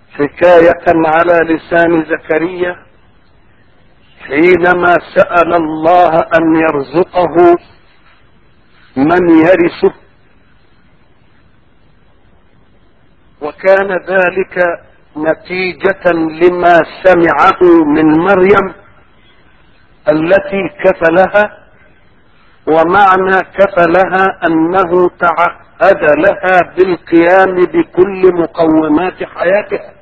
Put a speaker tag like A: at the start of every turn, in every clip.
A: حكاية على لسان زكريا حينما سأل الله أن يرزقه من يرثه وكان ذلك نتيجة لما سمعه من مريم التي كفلها ومعنى كفلها أنه تعهد لها بالقيام بكل مقومات حياتها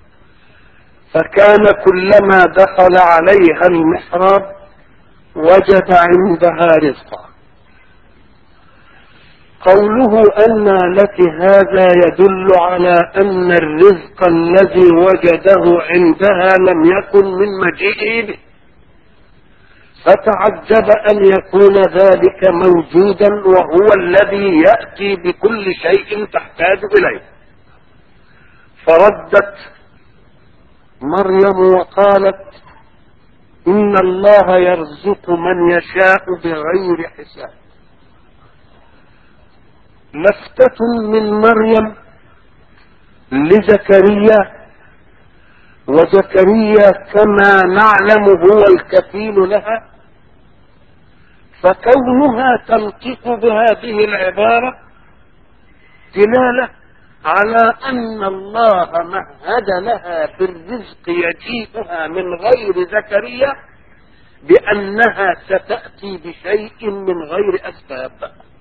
A: فكان كلما دخل عليها المحراب وجد عندها رزقا قوله أن لك هذا يدل على أن الرزق الذي وجده عندها لم يكن من مجيئه به فتعجب أن يكون ذلك موجودا وهو الذي يأتي بكل شيء تحتاج إليه فردت مريم وقالت إن الله يرزق من يشاء بغير حساب لفتة من مريم لزكريا وزكريا كما نعلم هو الكفيل لها فكونها تنطق بهذه العبارة دلالة على أن الله مهد لها بالرزق يجيئها من غير زكريا بأنها ستأتي بشيء من غير أسباب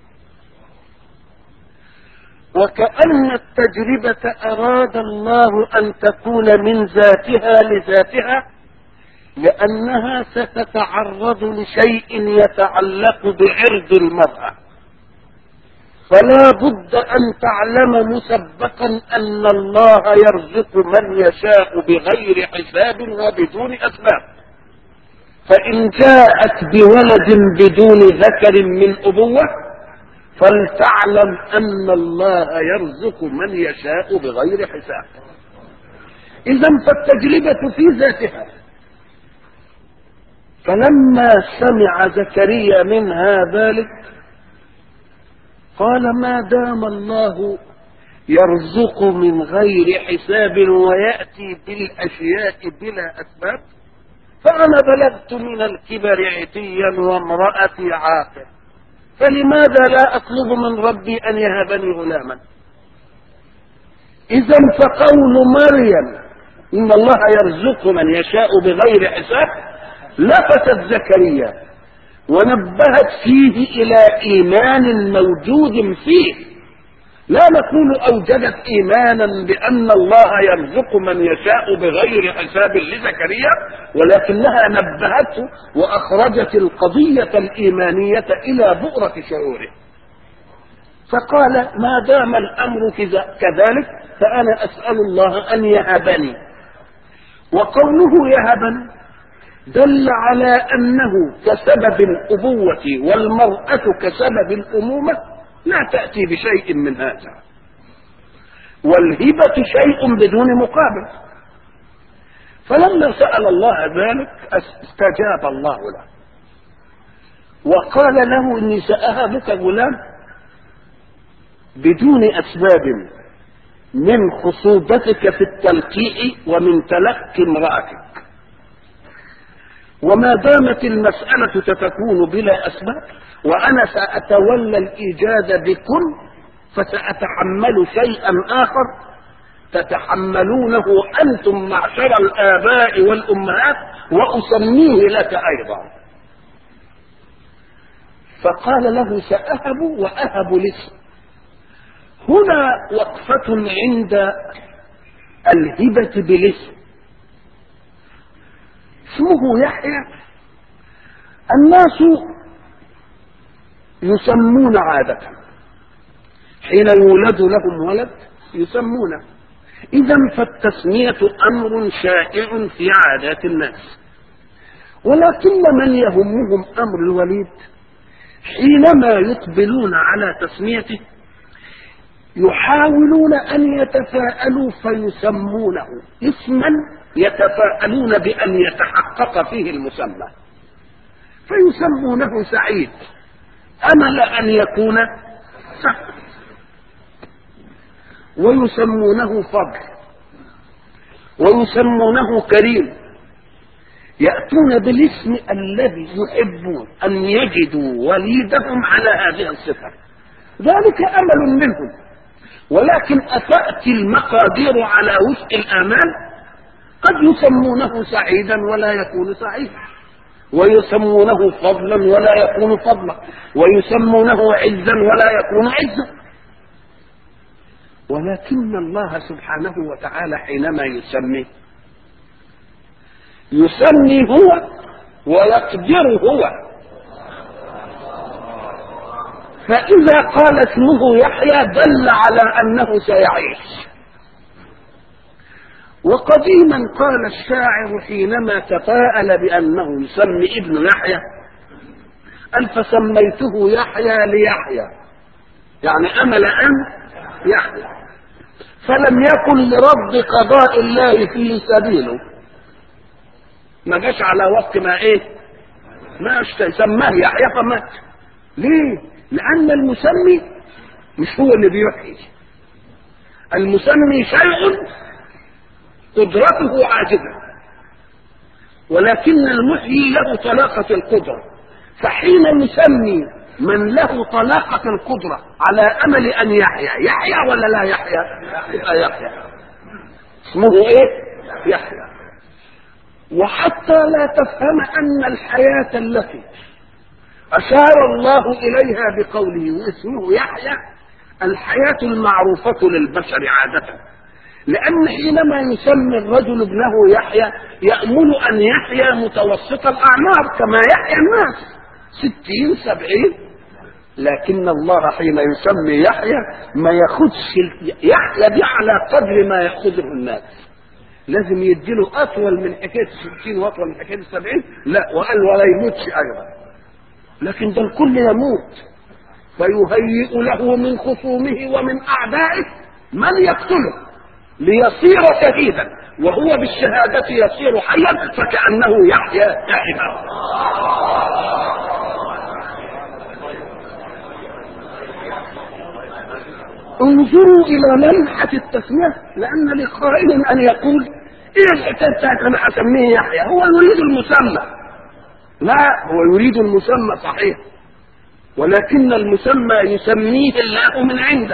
A: وكأن التجربة أراد الله أن تكون من ذاتها لذاتها لأنها ستتعرض لشيء يتعلق بعرض المرأة فلا بد أن تعلم مسبقا أن الله يرزق من يشاء بغير حساب وبدون أسباب فإن جاءت بولد بدون ذكر من أبوة فلتعلم أن الله يرزق من يشاء بغير حساب إذا فالتجربة في ذاتها فلما سمع زكريا منها ذلك قال ما دام الله يرزق من غير حساب ويأتي بالأشياء بلا أسباب فأنا بلغت من الكبر عتيا وامرأتي عاقر فلماذا لا أطلب من ربي أن يهبني غلاما إذا فقول مريم إن الله يرزق من يشاء بغير حساب لفتت زكريا ونبهت فيه إلى إيمان موجود فيه لا نقول أوجدت إيمانا بأن الله يرزق من يشاء بغير حساب لزكريا ولكنها نبهته وأخرجت القضية الإيمانية إلى بؤرة شعوره فقال ما دام الأمر كذلك فأنا أسأل الله أن يهبني وقوله يهبني دل على أنه كسبب الأبوة والمرأة كسبب الأمومة لا تأتي بشيء من هذا والهبة شيء بدون مقابل فلما سأل الله ذلك استجاب الله له وقال له إني سأهبك غلام بدون أسباب من خصوبتك في التلقيح ومن تلقي امرأتك وما دامت المسألة ستكون بلا أسباب وأنا سأتولى الإيجاد بكل فسأتحمل شيئا آخر تتحملونه أنتم معشر الآباء والأمهات وأسميه لك أيضا فقال له سأهب وأهب الاسم هنا وقفة عند الهبة بالاسم اسمه يحيى الناس يسمون عادة حين يولد لهم ولد يسمونه إذا فالتسمية أمر شائع في عادات الناس ولكن من يهمهم أمر الوليد حينما يقبلون على تسميته يحاولون أن يتفاءلوا فيسمونه اسما يتفاءلون بأن يتحقق فيه المسمى فيسمونه سعيد أمل أن يكون سعيد ويسمونه فضل ويسمونه كريم يأتون بالاسم الذي يحبون أن يجدوا وليدهم على هذه الصفة ذلك أمل منهم ولكن أتأتي المقادير على وفق الآمال قد يسمونه سعيدا ولا يكون سعيدا ويسمونه فضلا ولا يكون فضلا ويسمونه عزا ولا يكون عزا ولكن الله سبحانه وتعالى حينما يسمي يسمي هو ويقدر هو فإذا قال اسمه يحيى دل على أنه سيعيش وقديما قال الشاعر حينما تفاءل بأنه يسمي ابن يحيى قال فسميته يحيى ليحيى يعني أمل أن يحيى فلم يكن لرد قضاء الله فيه سبيله ما جاش على وقت ما ايه ما سماه يحيى فمات ليه لان المسمي مش هو اللي بيحيي المسمي شيء قدرته عاجزه ولكن المحيي له طلاقه القدره فحين يسمي من له طلاقة القدرة على أمل أن يحيا يحيا ولا لا يحيا يبقى يحيا اسمه إيه يحيا وحتى لا تفهم أن الحياة التي أشار الله إليها بقوله واسمه يحيى الحياة المعروفة للبشر عادة لأن حينما يسمي الرجل ابنه يحيى يأمل أن يحيا متوسط الأعمار كما يحيا الناس ستين سبعين لكن الله حين يسمي يحيى ما ياخدش يحيى دي على قدر ما ياخذه الناس لازم يديله اطول من حكايه الستين واطول من حكايه السبعين لا وقال ولا يموتش ايضا لكن ده الكل يموت فيهيئ له من خصومه ومن اعدائه من يقتله ليصير شهيدا وهو بالشهادة يصير حيا فكأنه يحيا دائما انظروا الى لمحة التسمية لان لقائل ان يقول ايه الحكاية بتاعت انا اسميه يحيى هو يريد المسمى لا هو يريد المسمى صحيح ولكن المسمى يسميه الله من عنده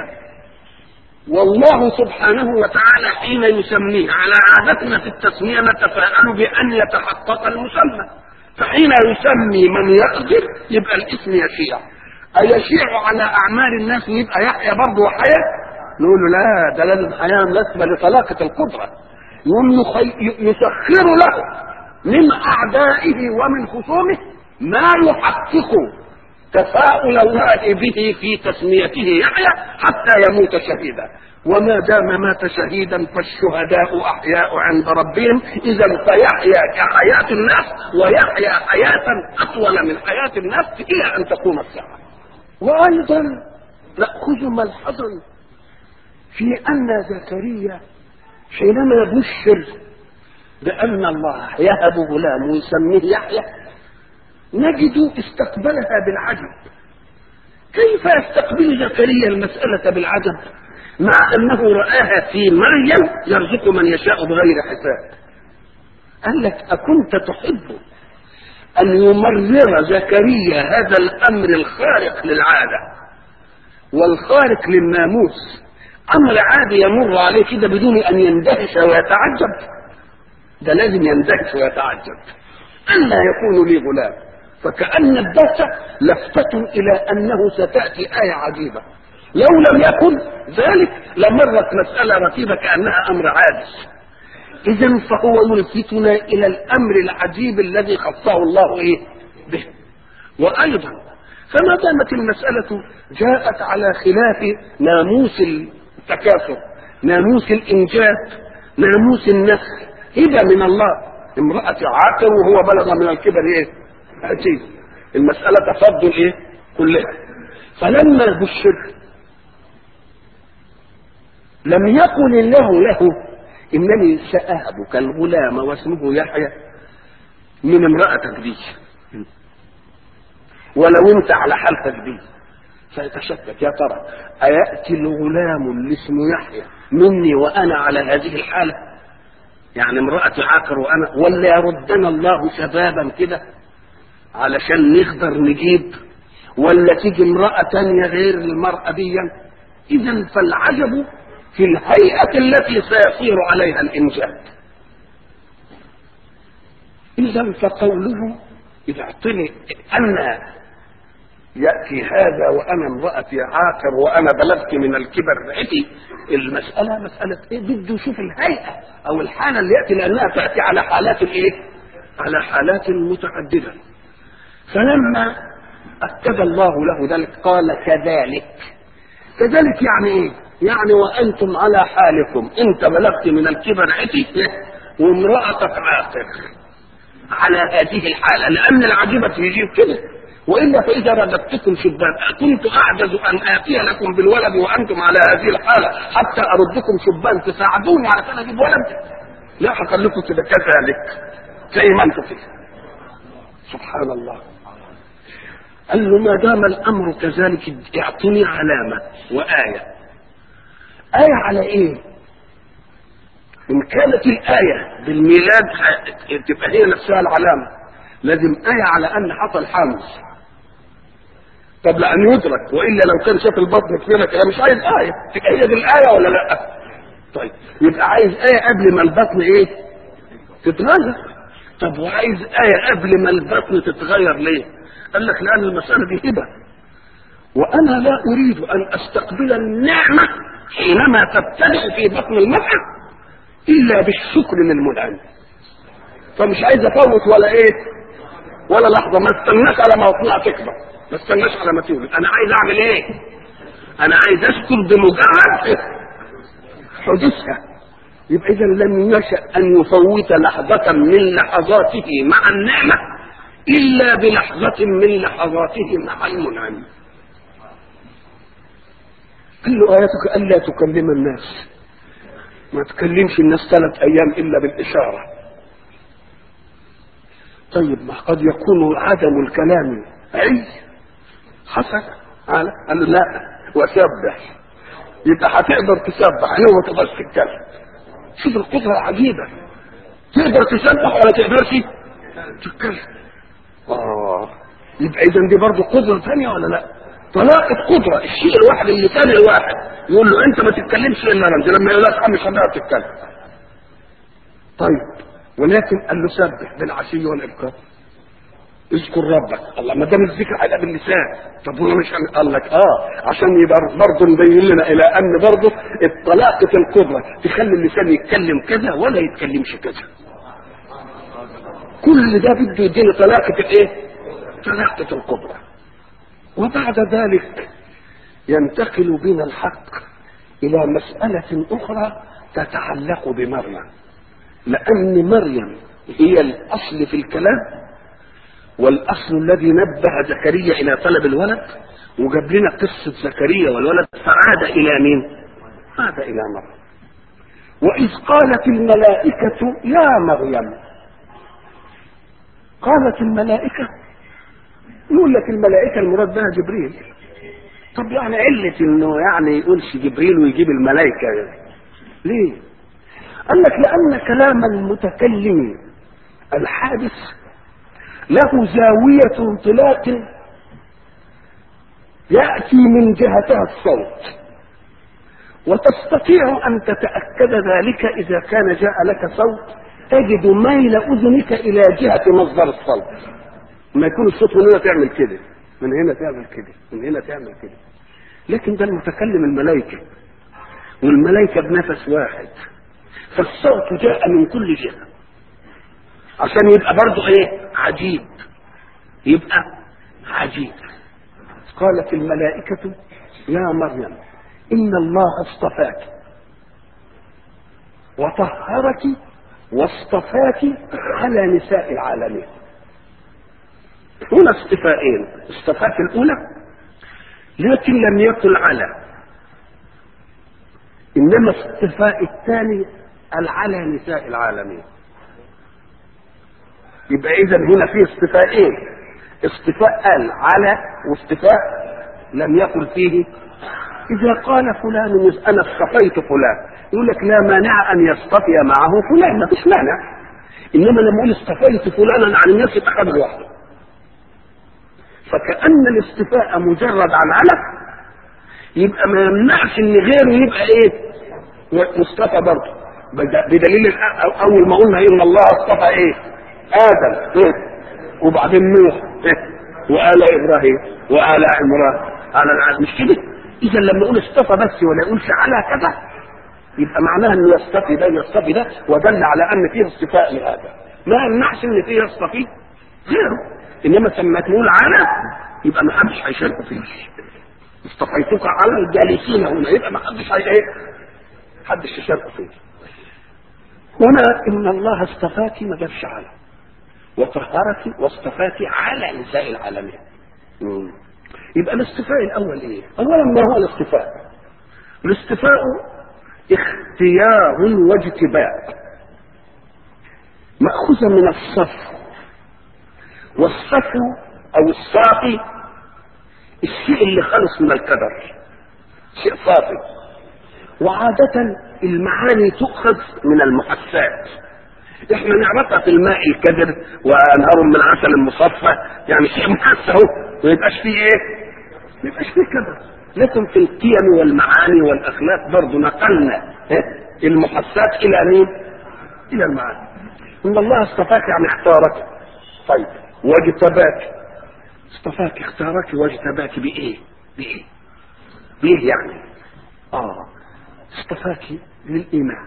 A: والله سبحانه وتعالى حين يسميه على عادتنا في التسمية نتفاءل بأن يتحقق المسمى فحين يسمي من يقدر يبقى الاسم يشيع أيشيع على أعمال الناس ويبقى يحيى برضه حياة نقول له لا ده لازم حياة مناسبة لطلاقة القدرة يقوم يسخر له من أعدائه ومن خصومه ما يحقق تفاؤل الله به في تسميته يحيى حتى يموت شهيدا وما دام مات شهيدا فالشهداء احياء عند ربهم اذا فيحيا كحياه الناس ويحيا حياه اطول من حياه الناس الى ان تقوم الساعه وايضا ناخذ ملحظا في ان زكريا حينما بشر بان الله يهب غلام ويسميه يحيى نجد استقبلها بالعجب كيف يستقبل زكريا المسألة بالعجب مع أنه رآها في مريم يرزق من يشاء بغير حساب قال لك أكنت تحب أن يمرر زكريا هذا الأمر الخارق للعادة والخارق للناموس أمر عادي يمر عليه كده بدون أن يندهش ويتعجب ده لازم يندهش ويتعجب ألا يكون لي غلام فكأن الدرس لفتة إلى أنه ستأتي آية عجيبة لو لم يكن ذلك لمرت مسألة رتيبة كأنها أمر عادي إذا فهو يلفتنا إلى الأمر العجيب الذي خصه الله إيه به وأيضا فما دامت المسألة جاءت على خلاف ناموس التكاثر ناموس الإنجاب ناموس النسل هبة من الله امرأة عاقر وهو بلغ من الكبر إيه عجيب المسألة تفضل ايه كلها فلما بشر لم يقل الله له انني سأهبك الغلام واسمه يحيى من امرأتك دي ولو انت على حالتك دي فيتشكك يا ترى أيأتي الغلام اللي اسمه يحيى مني وأنا على هذه الحالة يعني امرأتي عاقر وانا ولا يردنا الله شبابا كده علشان نقدر نجيب ولا تيجي امرأة تانية غير المرأة دي اذا فالعجب في الهيئة التي سيصير عليها الانجاب اذا فقوله اذا اعطني ان ياتي هذا وانا امراتي عاقر وانا بلغت من الكبر رأتي المساله مساله ايه بده يشوف الهيئه او الحاله اللي ياتي لانها تاتي على حالات الايه على حالات متعدده فلما اكد الله له ذلك قال كذلك كذلك يعني ايه يعني وانتم على حالكم انت بلغت من الكبر عتي وامراتك عاقر على هذه الحاله لان العجيبه يجيب كده والا فاذا رددتكم شبان كنت اعجز ان اتي لكم بالولد وانتم على هذه الحاله حتى اردكم شبان تساعدوني على ان اجيب ولد لا هخليكم كده كذلك زي ما انتم كده سبحان الله قال له ما دام الامر كذلك اعطني علامه وايه ايه على ايه ان كانت الايه بالميلاد تبقى هي نفسها العلامه لازم ايه على ان حصل حمل قبل ان يدرك والا لو كان شاف البطن كده كده مش عايز ايه تبقى هي دي الايه ولا لا طيب يبقى عايز ايه قبل ما البطن ايه تتغير طب وعايز ايه قبل ما البطن تتغير ليه قال لك لان المساله دي هبه وانا لا اريد ان استقبل النعمه حينما تبتدئ في بطن المرأة الا بالشكر للمنعم فمش عايز افوت ولا ايه ولا لحظه ما استناش على ما اطلع تكبر ما استناش على ما تولد انا عايز اعمل ايه انا عايز اشكر بمجرد حدوثها يبقى اذا لم يشا ان يفوت لحظه من لحظاته مع النعمه الا بلحظه من لحظاته مع المنعم قال له اياتك الا تكلم الناس ما تكلمش الناس ثلاث ايام الا بالاشاره طيب ما قد يكون عدم الكلام عي حصل قال قال له لا وسبح يبقى هتقدر تسبح لو ما تقدرش تتكلم شوف القدرة العجيبة تقدر تسبح ولا تقدرش تتكلم اه يبقى اذا دي برضه قدرة ثانية ولا لا؟ طلاقة قدرة الشيء الواحد اللي كان الواحد يقول له انت ما تتكلمش الا انت لما يقول لك مش هتقدر تتكلم طيب ولكن قال له سبح بالعشي والابكار اذكر ربك الله ما دام الذكر على باللسان طب هو مش قال لك اه عشان يبقى برضه نبين لنا الى ان برضه طلاقه القدره تخلي اللسان يتكلم كذا ولا يتكلمش كذا كل ده بده يدينا طلاقه الايه؟ طلاقه القدره وبعد ذلك ينتقل بنا الحق الى مساله اخرى تتعلق بمريم لان مريم هي الاصل في الكلام والاصل الذي نبه زكريا الى طلب الولد وجاب لنا قصه زكريا والولد فعاد الى مين؟ عاد الى مريم واذ قالت الملائكه يا مريم قالت الملائكه يقول لك الملائكه المراد بها جبريل طب يعني علة انه يعني يقولش جبريل ويجيب الملائكه ليه؟ قال لك لان كلام المتكلم الحادث له زاوية انطلاق يأتي من جهتها الصوت وتستطيع أن تتأكد ذلك إذا كان جاء لك صوت تجد ميل أذنك إلى جهة مصدر الصوت ما يكون الصوت من هنا تعمل كده من هنا تعمل كده من هنا تعمل كده لكن ده المتكلم الملائكة والملائكة بنفس واحد فالصوت جاء من كل جهة عشان يبقى برضه ايه عجيب يبقى عجيب قالت الملائكة يا مريم إن الله اصطفاك وطهرك واصطفاك على نساء العالمين هنا اصطفائين اصطفاك الأولى لكن لم يقل على إنما اصطفاء الثاني على نساء العالمين يبقى اذا هنا في اصطفاءين اصطفاء قال على واصطفاء لم يقل فيه اذا قال فلان انا اصطفيت فلان يقول لك لا مانع ان يصطفي معه فلان ما فيش مانع انما لما اقول اصطفيت فلانا عن الناس يبقى خد لوحده فكأن الاصطفاء مجرد عن علف يبقى ما يمنعش ان غيره يبقى ايه مصطفى برضه بدليل الأ- اول ما قلنا ان الله اصطفى ايه ادم إيه؟ وبعدين نوح إيه؟ وآل ابراهيم وآل عمران على العالم مش كده اذا لما نقول اصطفى بس ولا يقولش على كذا يبقى معناها انه يصطفي ده يصطفي ده ودل على ان فيه اصطفاء لهذا ما يمنعش ان فيه يصطفي غيره انما لما تقول على يبقى ما حدش هيشارك فيه اصطفيتك على الجالسين هنا يبقى ما حدش هي ايه حدش يشارك فيه هنا ان الله اصطفاك ما جابش على وطهرك واصطفاك على نساء العالمين مم. يبقى الاصطفاء الاول ايه اولا ما هو الاصطفاء الاصطفاء اختيار واجتباء مأخوذة من الصف والصفو او الصافي الشيء اللي خلص من الكدر شيء صافي وعادة المعاني تؤخذ من المحسات احنا نعرفها في الماء الكدر وانهار من عسل مصفى يعني شيء محس اهو ما يبقاش فيه ايه؟ ما يبقاش فيه كدر لكن في القيم والمعاني والاخلاق برضه نقلنا إيه؟ المحسات الى مين؟ الى المعاني ان الله اصطفاك يعني اختارك طيب واجتباك اصطفاك اختارك واجتباك بايه؟ بايه؟ بايه يعني؟ اه اصطفاك للايمان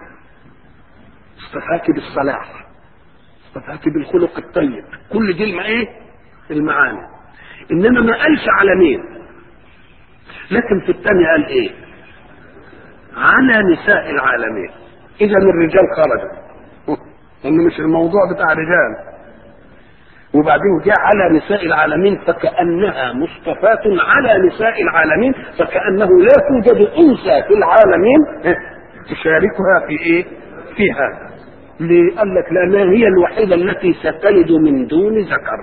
A: اصطفاك بالصلاح اصطفاك بالخلق الطيب كل دي الم- ايه؟ المعاني انما ما قالش على مين لكن في الثانية قال ايه؟ على نساء العالمين اذا الرجال خرجوا انه مش الموضوع بتاع رجال وبعدين جاء على نساء العالمين فكأنها مصطفاة على نساء العالمين فكأنه لا توجد أنثى في العالمين تشاركها في إيه؟ في هذا. ليه؟ قال لك لأنها هي الوحيدة التي ستلد من دون ذكر.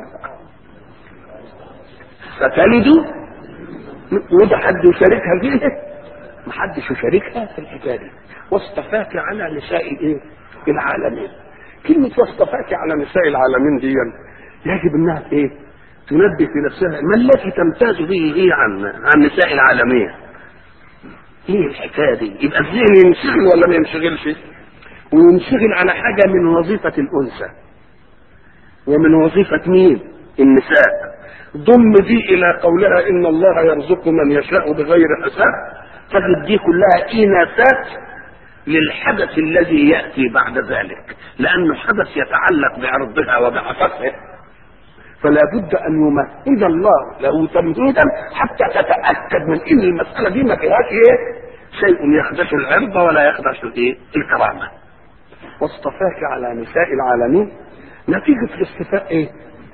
A: ستلد وده حد يشاركها فيه؟ ما حدش يشاركها في الحكاية دي. واصطفاك على نساء الإيه؟ العالمين. كلمة واصطفاك على نساء العالمين دي يجب انها ايه؟ تنبه في نفسها ما الذي تمتاز به هي عن عن نساء العالمين؟ ايه الحكايه دي؟ يبقى الذهن ينشغل ولا ما ينشغلش؟ وينشغل على حاجه من وظيفه الانثى ومن وظيفه مين؟ النساء ضم دي الى قولها ان الله يرزق من يشاء بغير حساب تجد دي كلها اناثات للحدث الذي ياتي بعد ذلك لانه حدث يتعلق بعرضها وبعفافها فلا بد ان يمهد الله له تمهيدا حتى تتاكد من ان المساله دي ما فيهاش ايه شيء يخدش العرض ولا يخدش الايه الكرامه واصطفاك على نساء العالمين نتيجه الاصطفاء ايه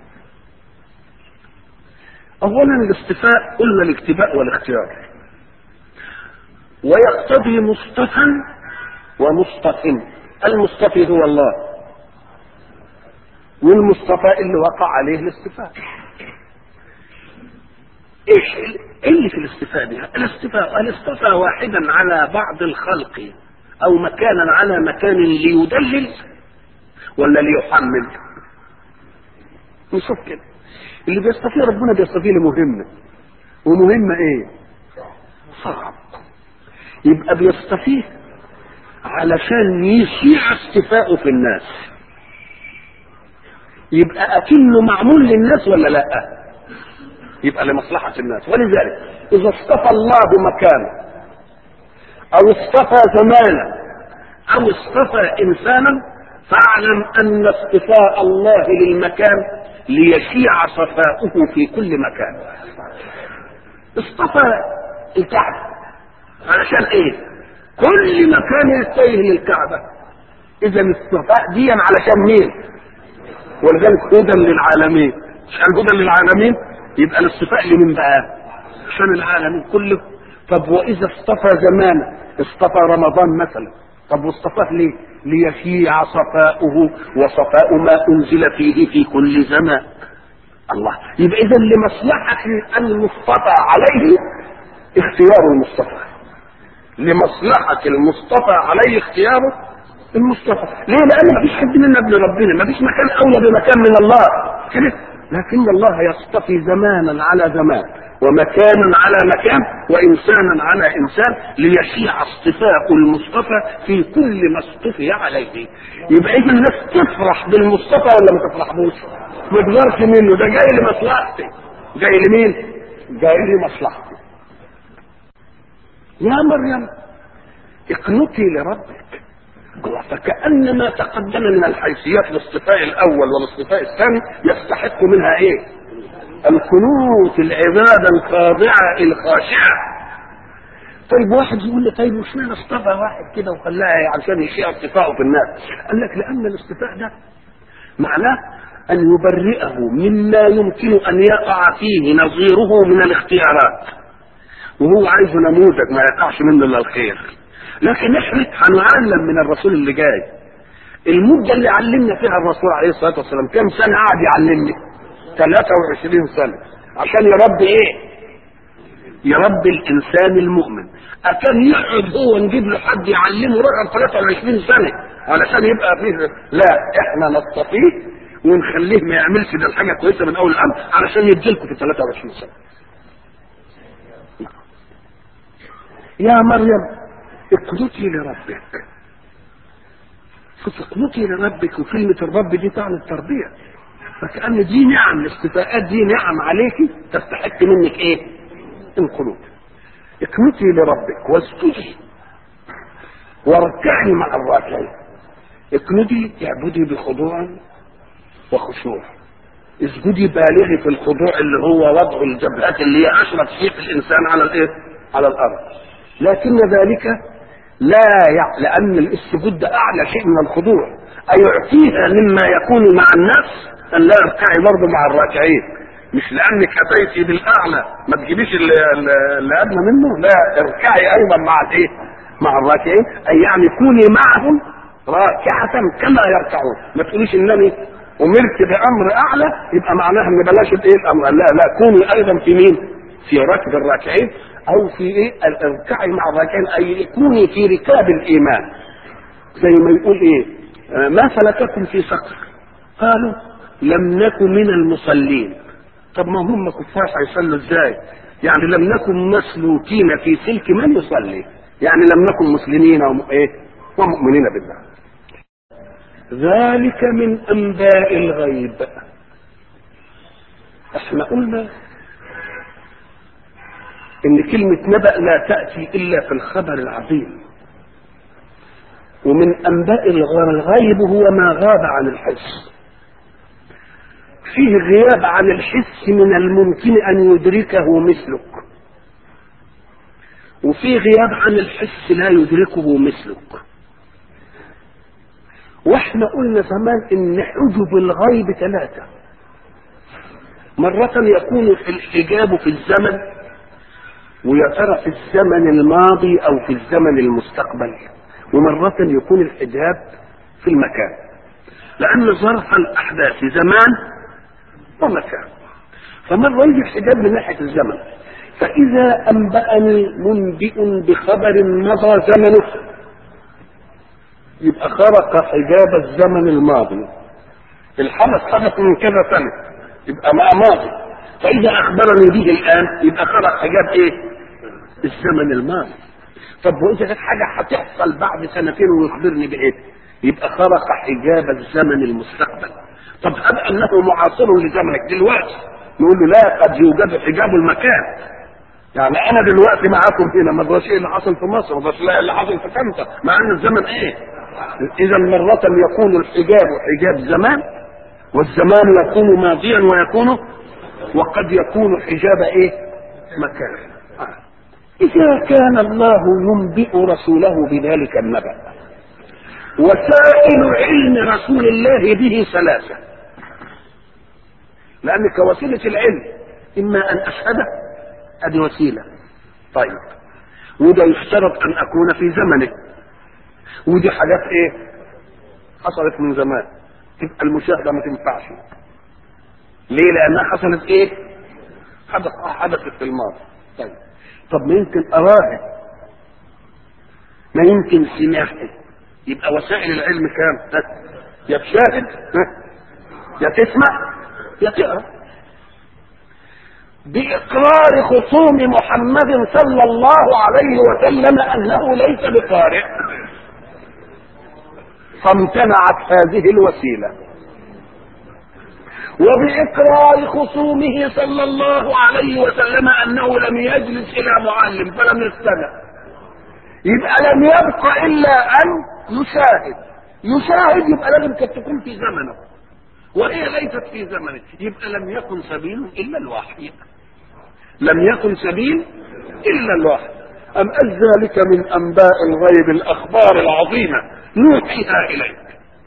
A: اولا الاصطفاء قلنا الاكتفاء والاختيار ويقتضي مصطفى ومصطفى المصطفي هو الله والمصطفى اللي وقع عليه الاصطفاء ايش إيه اللي في الاصطفاء دي الاصطفاء الاصطفى واحدا على بعض الخلق او مكانا على مكان ليدلل ولا ليحمل نشوف كده اللي بيصطفيه ربنا بيصطفيه لمهمه ومهمه ايه صعب يبقى بيصطفيه علشان يشيع اصطفاءه في الناس يبقى اكنه معمول للناس ولا لا يبقى لمصلحة الناس ولذلك اذا اصطفى الله مكانا او اصطفى زمانا او اصطفى انسانا فاعلم ان اصطفاء الله للمكان ليشيع صفاؤه في كل مكان اصطفى الكعبة علشان ايه كل مكان يتجه للكعبة اذا الصفاء دي علشان مين ولذلك هدى للعالمين عشان هدى للعالمين يبقى الاصطفاء لمين بقى عشان العالمين كله طب واذا اصطفى زمان اصطفى رمضان مثلا طب واصطفاه ليه ليشيع صفاؤه وصفاء ما انزل فيه في كل زمان الله يبقى اذا لمصلحه المصطفى عليه اختيار المصطفى لمصلحة المصطفى عليه اختياره المصطفى ليه لان ما فيش حد منا ابن ربنا ما فيش مكان اولى بمكان من الله كده لكن الله يصطفي زمانا على زمان ومكانا على مكان وانسانا على انسان ليشيع اصطفاء المصطفى في كل ما اصطفي عليه يبقى اذا الناس تفرح بالمصطفى ولا ما تفرحبوش ما تغيرش منه ده جاي لمصلحتي جاي لمين جاي لمصلحتي يا مريم اقنتي لربك الله فكأن ما تقدم من الحيثيات الاصطفاء الأول والاصطفاء الثاني يستحق منها إيه؟ القنوت العبادة الخاضعة الخاشعة طيب واحد يقول لي طيب مش معنى اصطفى واحد كده وخلاها عشان يشيع اصطفاءه في الناس قال لك لأن الاصطفاء ده معناه أن يبرئه مما يمكن أن يقع فيه نظيره من الاختيارات وهو عايز نموذج ما يقعش منه الا الخير لكن احنا هنعلم من الرسول اللي جاي المدة اللي علمنا فيها الرسول عليه الصلاة والسلام كم سنة قعد يعلمني 23 سنة عشان يربي ايه يربي الانسان المؤمن اكان يقعد هو نجيب له حد يعلمه رقم 23 سنة علشان يبقى فيه لا احنا نصطفيه ونخليه ما يعملش ده الحاجة كويسة من اول الامر علشان يديلكم في 23 سنة يا مريم اقنتي لربك شوف اقنتي لربك وكلمة الرب دي تعني التربية فكأن دي نعم الاستفاءات دي نعم عليك تستحق منك ايه القنوت اقنتي لربك واسجدي واركعي مع الراكعين اقنتي اعبدي بخضوع وخشوع اسجدي بالغي في الخضوع اللي هو وضع الجبهات اللي هي اشرف شيء في الانسان على الايه على الارض لكن ذلك لا يع... لأن السجود ده أعلى شيء من الخضوع أيعطيها مما يكون مع النفس أن لا اركعي برضه مع الراكعين مش لأنك أتيتي بالأعلى ما تجيبيش اللي, اللي أدنى منه لا اركعي أيضا مع الإيه؟ مع الراكعين أي يعني كوني معهم راكعة كما يركعون ما تقوليش إنني أمرت بأمر أعلى يبقى معناها إن بلاش الإيه الأمر لا لا كوني أيضا في مين؟ في ركب الراكعين او في ايه الاركعي مع الراكعين اي كوني في ركاب الايمان زي ما يقول ايه ما سلككم في سقر قالوا لم نكن من المصلين طب ما هم كفار هيصلوا ازاي يعني لم نكن مسلوكين في سلك من يصلي يعني لم نكن مسلمين وم... ايه ومؤمنين بالله ذلك من انباء الغيب احنا قلنا ان كلمة نبأ لا تأتي الا في الخبر العظيم ومن انباء الغيب هو ما غاب عن الحس فيه غياب عن الحس من الممكن ان يدركه مثلك وفي غياب عن الحس لا يدركه مثلك واحنا قلنا زمان ان حجب الغيب ثلاثة مرة يكون الحجاب في الزمن ويا ترى في الزمن الماضي او في الزمن المستقبل ومرة يكون الحجاب في المكان لأن ظرف الأحداث زمان ومكان فمرة يجي الحجاب من ناحية الزمن فإذا أنبأني منبئ بخبر مضى زمنه يبقى خرق حجاب الزمن الماضي الحدث حدث من كذا سنة يبقى ما ماضي فإذا أخبرني به الآن يبقى خرق حجاب إيه؟ الزمن الماضي طب وإذا كانت حاجة هتحصل بعد سنتين ويخبرني بإيه؟ يبقى خرق حجاب الزمن المستقبل طب هب أنه معاصر لزمنك دلوقتي نقول له لا قد يوجد حجاب المكان يعني انا دلوقتي معاكم هنا ما ادراش ايه اللي حصل في مصر ما ادراش اللي حصل في كندا مع ان الزمن ايه اذا مرة يكون الحجاب حجاب زمان والزمان يكون ماضيا ويكون وقد يكون حجاب ايه مكان آه. اذا كان الله ينبئ رسوله بذلك النبأ وسائل علم رسول الله به ثلاثة لأن كوسيلة العلم إما أن أشهده ادي وسيله طيب وده يشترط ان اكون في زمنه ودي حاجات ايه حصلت من زمان تبقى المشاهده ما تنفعش ليه لانها حصلت ايه حدث حدثت في الماضي طيب طب ما يمكن اراهن ما يمكن سمعه يبقى وسائل العلم كام ها؟ يا تشاهد ها؟ يا تسمع يا تقرا بإقرار خصوم محمد صلى الله عليه وسلم أنه ليس بقارئ فامتنعت هذه الوسيلة وبإقرار خصومه صلى الله عليه وسلم أنه لم يجلس إلى معلم فلم يستمع يبقى لم يبق إلا أن يشاهد يشاهد يبقى لازم كانت تكون في زمنه وهي ليست في زمنه يبقى لم يكن سبيل إلا الوحي لم يكن سبيل إلا الوحي أم أن ذلك من أنباء الغيب الأخبار العظيمة نوحيها إليك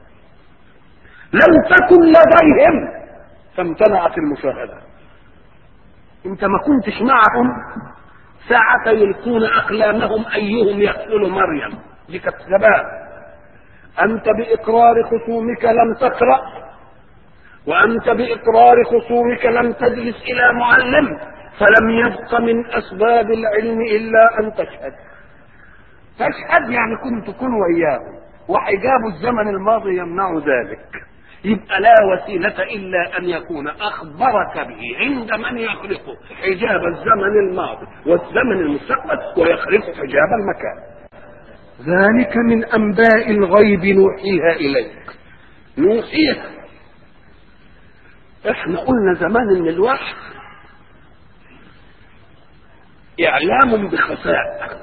A: لم تكن لديهم فامتنعت المشاهدة انت ما كنتش معهم ساعة يلقون أقلامهم أيهم يقتل مريم دي كانت زمان أنت بإقرار خصومك لم تقرأ وأنت بإقرار خصومك لم تجلس إلى معلم فلم يبق من أسباب العلم إلا أن تشهد تشهد يعني كنت تكون وياهم وحجاب الزمن الماضي يمنع ذلك يبقى لا وسيلة إلا أن يكون أخبرك به عند من يخلقه حجاب الزمن الماضي والزمن المستقبل ويخلق حجاب المكان ذلك من أنباء الغيب نوحيها إليك نوحيها احنا قلنا زمان ان الوحي اعلام بخفاء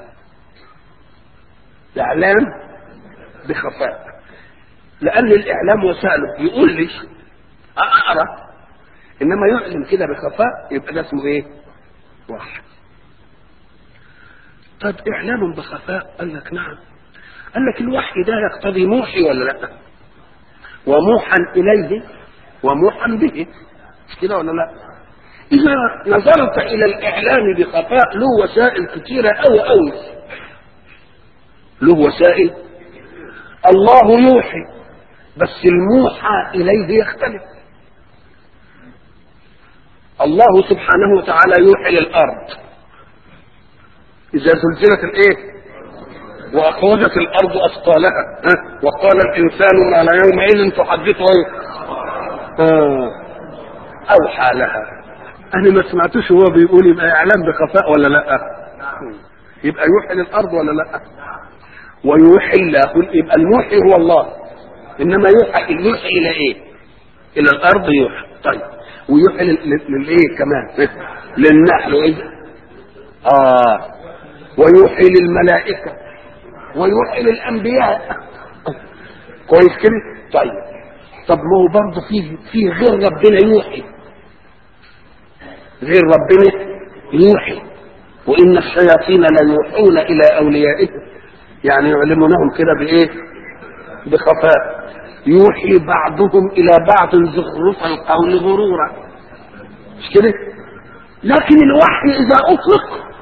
A: اعلام بخفاء لان الاعلام وسائله يقول لي اقرا انما يعلم كده بخفاء يبقى ده اسمه ايه وحي طب اعلام بخفاء قال لك نعم قال لك الوحي ده يقتضي موحي ولا لا وموحى اليه وموحى به مش كده ولا لا اذا نظرت الى الاعلام بخفاء له وسائل كثيره أوي أوي له وسائل الله يوحي بس الموحى اليه يختلف الله سبحانه وتعالى يوحي للارض اذا زلزلت الايه واخرجت الارض اثقالها ها؟ وقال الانسان ما لا يومئذ تحدث آه. اوحى لها انا ما سمعتوش هو بيقول يبقى اعلام بخفاء ولا لا يبقى يوحي للارض ولا لا ويوحي الله يبقى الموحي هو الله انما يوحي يوحي الى ايه الى الارض يوحي طيب ويوحي للايه كمان للنحل واذا اه ويوحي للملائكه ويوحي للانبياء كويس كده طيب طب ما هو برضه في في غير ربنا يوحي غير ربنا يوحي وان الشياطين ليوحون الى اوليائهم يعني يعلمونهم كده بايه بخفاء يوحي بعضهم الى بعض زخرف القول غرورا مش كده لكن الوحي اذا اطلق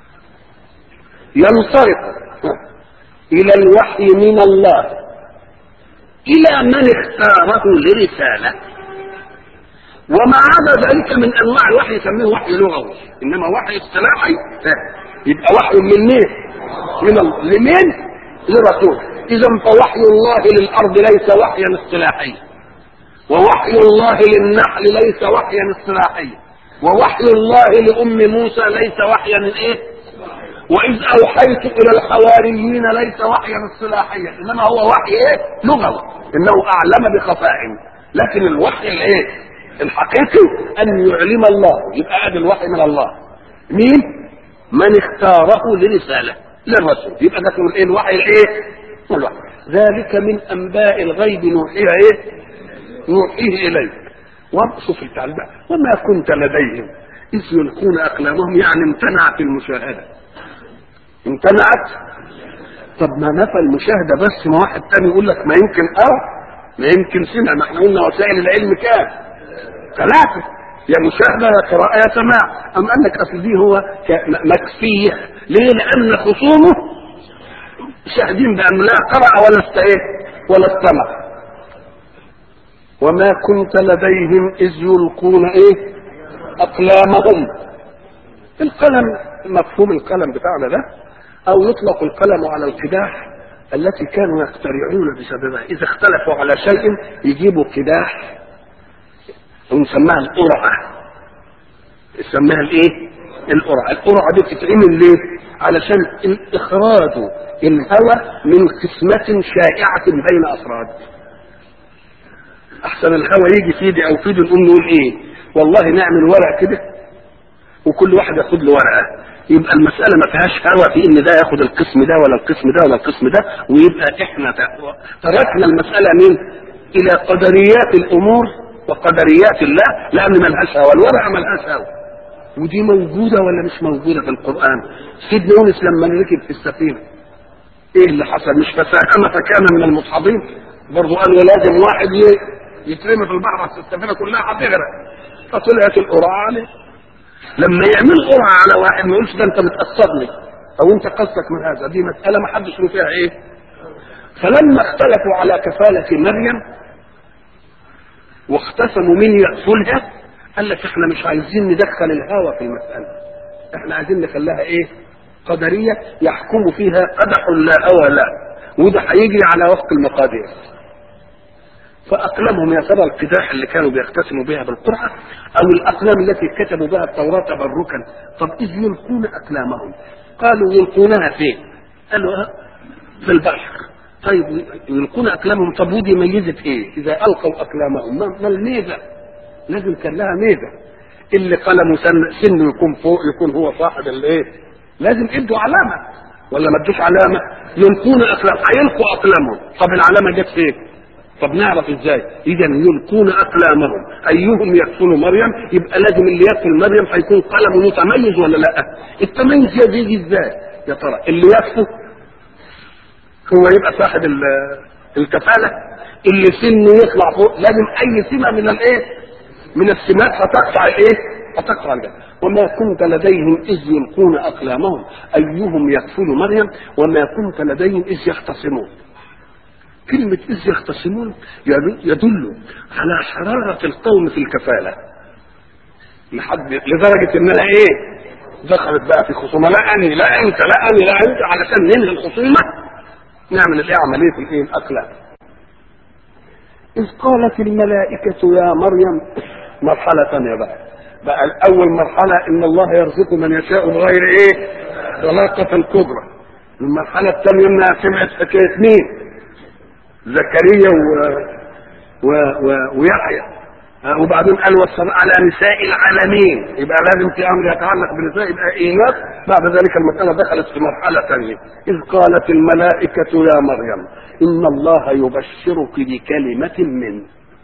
A: ينصرف الى الوحي من الله الى من اختاره لرساله وما عدا ذلك من انواع الوحي يسميه وحي لغوي انما وحي اصطلاحي يبقى وحي من مين؟ من ال... لمين؟ لرسول اذا فوحي الله للارض ليس وحيا اصطلاحيا ووحي الله للنحل ليس وحيا اصطلاحيا ووحي الله لام موسى ليس وحيا ايه؟ واذ اوحيت الى الحواريين ليس وحيا اصطلاحيا انما هو وحي ايه؟ لغوي انه اعلم بخفاء لكن الوحي الايه؟ الحقيقي ان يعلم الله يبقى ادي الوحي من الله مين من اختاره لرساله للرسول يبقى ده اسمه الايه الوحي الايه الوحي ذلك من انباء الغيب نوحيها ايه نوحيه اليك وشوف التعليم وما كنت لديهم اذ يلقون اقلامهم يعني امتنعت المشاهده امتنعت طب ما نفى المشاهده بس ما واحد تاني يقول لك ما يمكن اه ما يمكن سمع ما احنا قلنا وسائل العلم كام ثلاثة يا مشاهدة يا قراءة يا سماع أم أنك أصل دي هو مكفية ليه لأن خصومه شاهدين بأنه لا قرأ ولا استإيه ولا استمع وما كنت لديهم إذ يلقون إيه أقلامهم القلم مفهوم القلم بتاعنا ده او يطلق القلم على القداح التي كانوا يخترعون بسببها اذا اختلفوا على شيء يجيبوا قداح ونسميها القرعه يسميها الايه القرعه القرعه دي بتتعمل ليه علشان اخراج الهوى من قسمه شائعه بين افراد احسن الهوى يجي في ايدي او في ايدي نقوم نقول ايه والله نعمل ورق كده وكل واحد ياخد له ورقه يبقى المساله ما فيهاش هوى في ان ده ياخد القسم ده ولا القسم ده ولا القسم ده ويبقى احنا تركنا المساله من الى قدريات الامور وقدريات الله لان ملهاش هوى الورقه ملهاش هوى ودي موجوده ولا مش موجوده في القران سيدنا يونس لما ركب في السفينه ايه اللي حصل مش فساهم فكان من المصحبين برضه قالوا لازم واحد يترمي في البحر السفينه كلها هتغرق فطلعت القرعه عليه لما يعمل قرعه على واحد ما يقولش ده انت متقصدني او انت قصدك من هذا دي مساله ما حدش له فيها ايه فلما اختلفوا على كفاله مريم واختصموا من يأكلها قال لك احنا مش عايزين ندخل الهوى في المسألة احنا عايزين نخليها ايه قدرية يحكم فيها قدح لا هوى لا وده هيجري على وفق المقادير فأقلمهم يا ترى القداح اللي كانوا بيقتسموا بها بالقرعة أو الأقلام التي كتبوا بها التوراة تبركا طب إذ يلقون أقلامهم قالوا يلقونها فين؟ قالوا اه في البحر طيب يلقون أقلامهم طب ودي ميزة إيه؟ إذا ألقوا أقلامهم ما, ما الميزة؟ لازم كان لها ميزة اللي قلمه سن سنه يكون فوق يكون هو صاحب الايه؟ لازم ادوا علامة ولا ما ادوش علامة؟ يلقون أقلام هيلقوا أقلامهم طب العلامة جت فين؟ طب نعرف ازاي اذا يلقون اقلامهم ايهم يقتل مريم يبقى لازم اللي يقتل مريم هيكون قلمه متميز ولا لا التميز يجي ازاي يا ترى اللي يكفو هو يبقى صاحب الكفاله اللي سنه يطلع فوق لازم اي سمه من الايه من السمات هتقطع الايه هتقطع الجنة وما كنت لديهم اذ يلقون اقلامهم ايهم يكفل مريم وما كنت لديهم اذ يختصمون كلمة إذ يختصمون يدل على حرارة القوم في الكفالة لحد لدرجة إنها إيه؟ دخلت بقى في خصومة لا أني لا أنت لا أني لا أنت علشان ننهي الخصومة نعمل الإيه عملية الإيه؟ الأقلام. إذ قالت الملائكة يا مريم مرحلة ثانية بقى. بقى الأول مرحلة إن الله يرزق من يشاء بغير إيه؟ طلاقة كبرى. المرحلة الثانية إنها سمعت حكاية مين؟ زكريا و... و... و... ويحيى وبعدين قال والسماء على نساء العالمين يبقى لازم في امر يتعلق بنساء يبقى ايناث بعد ذلك المساله دخلت في مرحله ثانيه اذ قالت الملائكه يا مريم ان الله يبشرك بكلمه منه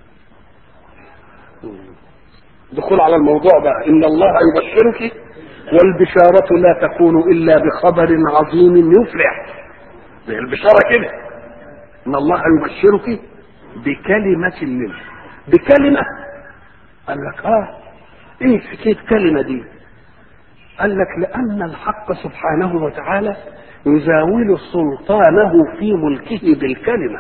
A: دخول على الموضوع بقى ان الله يبشرك والبشاره لا تكون الا بخبر عظيم يفرح زي البشاره كده ان الله يبشرك بكلمة منه بكلمة قال لك اه ايه حكاية كلمة دي قال لك لأن الحق سبحانه وتعالى يزاول سلطانه في ملكه بالكلمة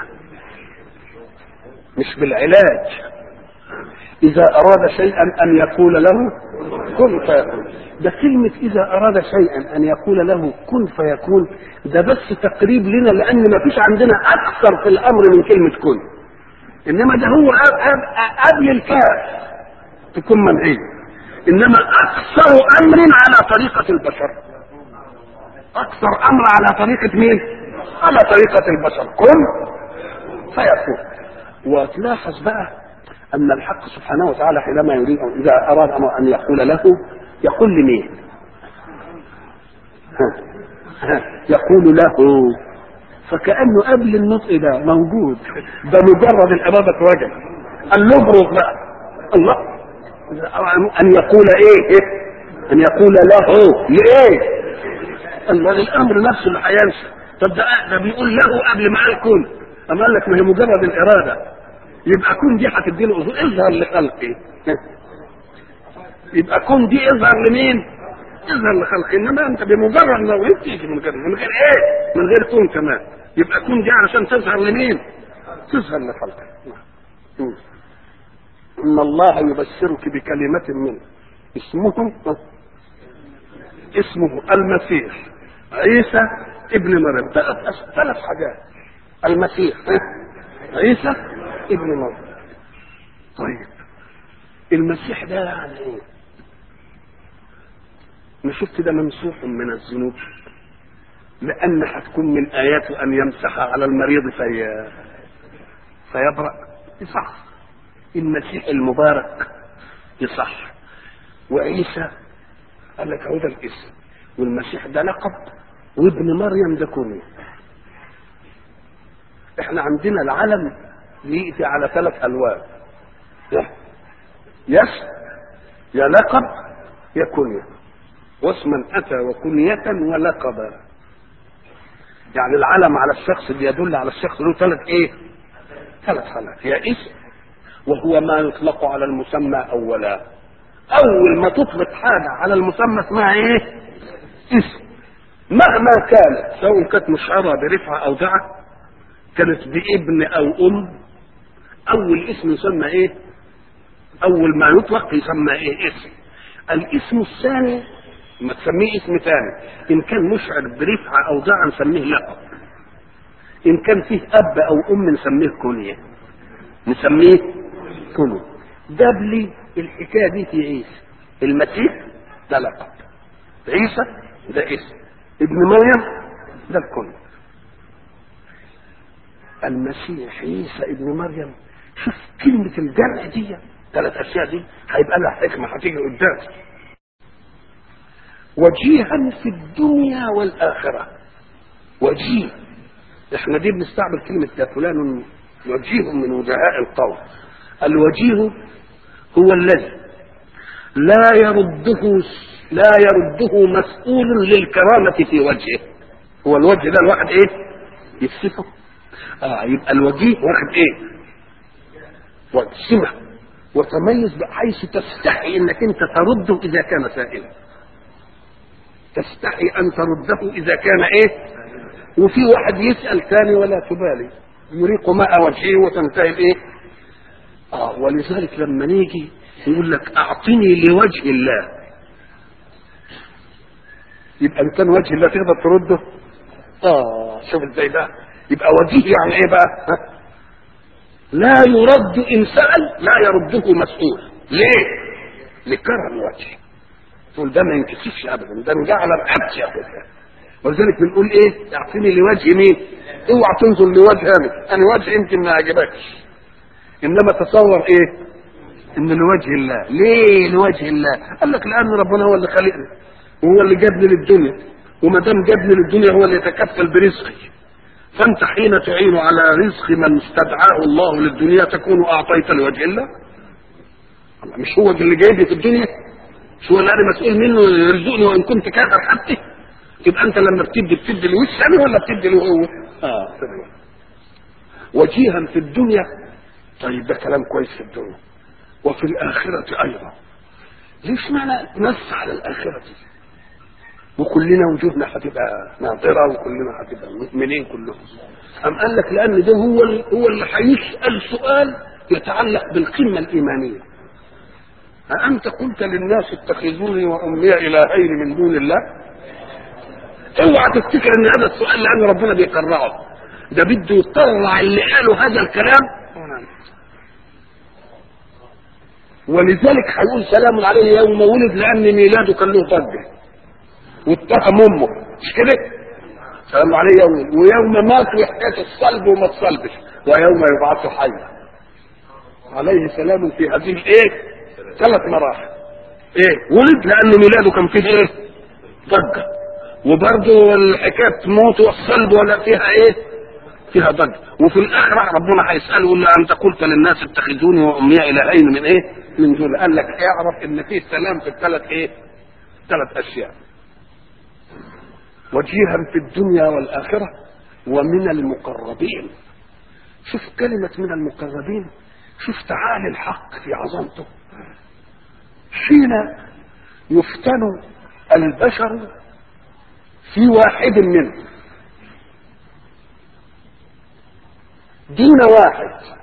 A: مش بالعلاج إذا أراد شيئا أن يقول له كن فيكون ده كلمة إذا أراد شيئا أن يقول له كن فيكون ده بس تقريب لنا لأن ما فيش عندنا أكثر في الأمر من كلمة كن إنما ده هو قبل الكاف تكون منعية إنما أكثر أمر على طريقة البشر أكثر أمر على طريقة مين؟ على طريقة البشر كن فيكون وتلاحظ بقى أن الحق سبحانه وتعالى حينما يريد إذا أراد أن يقول له يقول لمين؟ ها ها يقول له فكأنه قبل النطق ده موجود ده مجرد الإرادة وجه قال له ابرز بقى الله أن يقول إيه؟ أن يقول له لإيه؟ الله الأمر نفسه اللي هينسى طب ده ده بيقول له قبل ما قال كن أما قال لك ما هي مجرد الإرادة يبقى كن دي هتدي له اظهر لخلقي يبقى كن دي اظهر لمين؟ اظهر لخلقي انما انت بمجرد لو انت تيجي من غير من غير ايه؟ من غير كن كمان يبقى كن دي علشان تظهر لمين؟ تظهر لخلقك ان الله يبشرك بكلمة منه اسمه اسمه المسيح عيسى ابن مريم ثلاث أس- ثلاث حاجات المسيح ها؟ عيسى ابن مريم طيب المسيح ده يعني ايه انا شفت ده ممسوح من الذنوب لان هتكون من اياته ان يمسح على المريض في فيبرأ يصح المسيح المبارك يصح وعيسى قال لك هو ده الاسم والمسيح ده لقب وابن مريم ده كنية احنا عندنا العلم يأتي على ثلاث الوان يس يا لقب يا كنية واسما اتى وكنية ولقبا يعني العلم على الشخص اللي يدل على الشخص له ثلاث ايه ثلاث حالات يا اسم وهو ما يطلق على المسمى اولا اول ما تطلق حاجه على المسمى اسمها ايه اسم مهما كانت سواء كانت مشعره برفعه او دعه كانت بابن او ام اول اسم يسمى ايه اول ما يطلق يسمى ايه اسم الاسم الثاني ما تسميه اسم ثاني ان كان مشعر برفعه او دعه نسميه لقب ان كان فيه اب او ام نسميه كنيه نسميه كنيه جاب لي الحكايه دي في عيسى المسيح ده لقب عيسى ده اسم ابن مريم ده الكنيه المسيح عيسى ابن مريم شوف كلمة الجمع دي ثلاث أشياء دي هيبقى لها حكمة هتيجي قدام وجيها في الدنيا والآخرة وجيه احنا دي بنستعمل كلمة يا فلان وجيه من وجهاء القوم الوجيه هو الذي لا يرده لا يرده مسؤول للكرامة في وجهه هو الوجه ده الواحد ايه يكسفه اه يبقى الوجيه واخد ايه وسمة وتميز بحيث تستحي انك انت ترده اذا كان سائلا تستحي ان ترده اذا كان ايه وفي واحد يسال ثاني ولا تبالي يريق ماء وجهه وتنتهي بايه اه ولذلك لما نيجي يقول لك اعطني لوجه الله يبقى ان كان وجه الله تقدر ترده اه شوف ازاي بقى يبقى وجيه يعني ايه بقى ها؟ لا يرد ان سال لا يرده مسؤول ليه لكرم وجهه تقول ده ما ينكسفش ابدا ده مجعل العبد يا اخويا ولذلك بنقول ايه اعطيني لوجه مين اوعى تنظر لوجه انا انا وجه يمكن ما عجبكش انما تصور ايه ان لوجه الله ليه لوجه الله قال لك لان ربنا هو اللي خلقني وهو اللي جابني للدنيا وما دام جابني للدنيا هو اللي يتكفل برزقي فانت حين تعين على رزق من استدعاه الله للدنيا تكون اعطيت لوجه الله الله مش هو اللي جايبني في الدنيا مش هو اللي انا مسؤول منه يرزقني وان كنت كافر حتى يبقى انت لما بتدي بتدي لوش انا ولا بتدي له هو اه تمام. وجيها في الدنيا طيب ده كلام كويس في الدنيا وفي الآخرة أيضا ليش معنى نص على الآخرة وكلنا وجودنا هتبقى ناظرة وكلنا هتبقى مؤمنين كلهم أم قال لك لأن ده هو ال- هو اللي هيسأل سؤال يتعلق بالقمة الإيمانية أأنت قلت للناس اتخذوني وأمي إلهين من دون الله اوعى تفتكر ان هذا السؤال لان ربنا بيقرعه ده بده يطلع اللي قالوا هذا الكلام ولذلك هيقول سلام عليه يوم ولد لان ميلاده كان له ضجه واتهم امه مش كده؟ سلام عليه يوم ويوم مات وحكايه الصلب وما تصلبش ويوم يبعث حيا عليه سلام في هذه الايه؟ ثلاث مراحل ايه؟ ولد لان ميلاده كان فيه ايه؟ ضجه وبرضه الحكايه تموت والصلب ولا فيها ايه؟ فيها ضجه وفي الاخره ربنا هيساله الا انت قلت للناس اتخذوني وامي الهين من ايه؟ من دون قال لك اعرف ان فيه سلام في الثلاث ايه؟ ثلاث اشياء وجيها في الدنيا والاخره ومن المقربين شوف كلمه من المقربين شوف تعالي الحق في عظمته حين يفتن البشر في واحد منهم دين واحد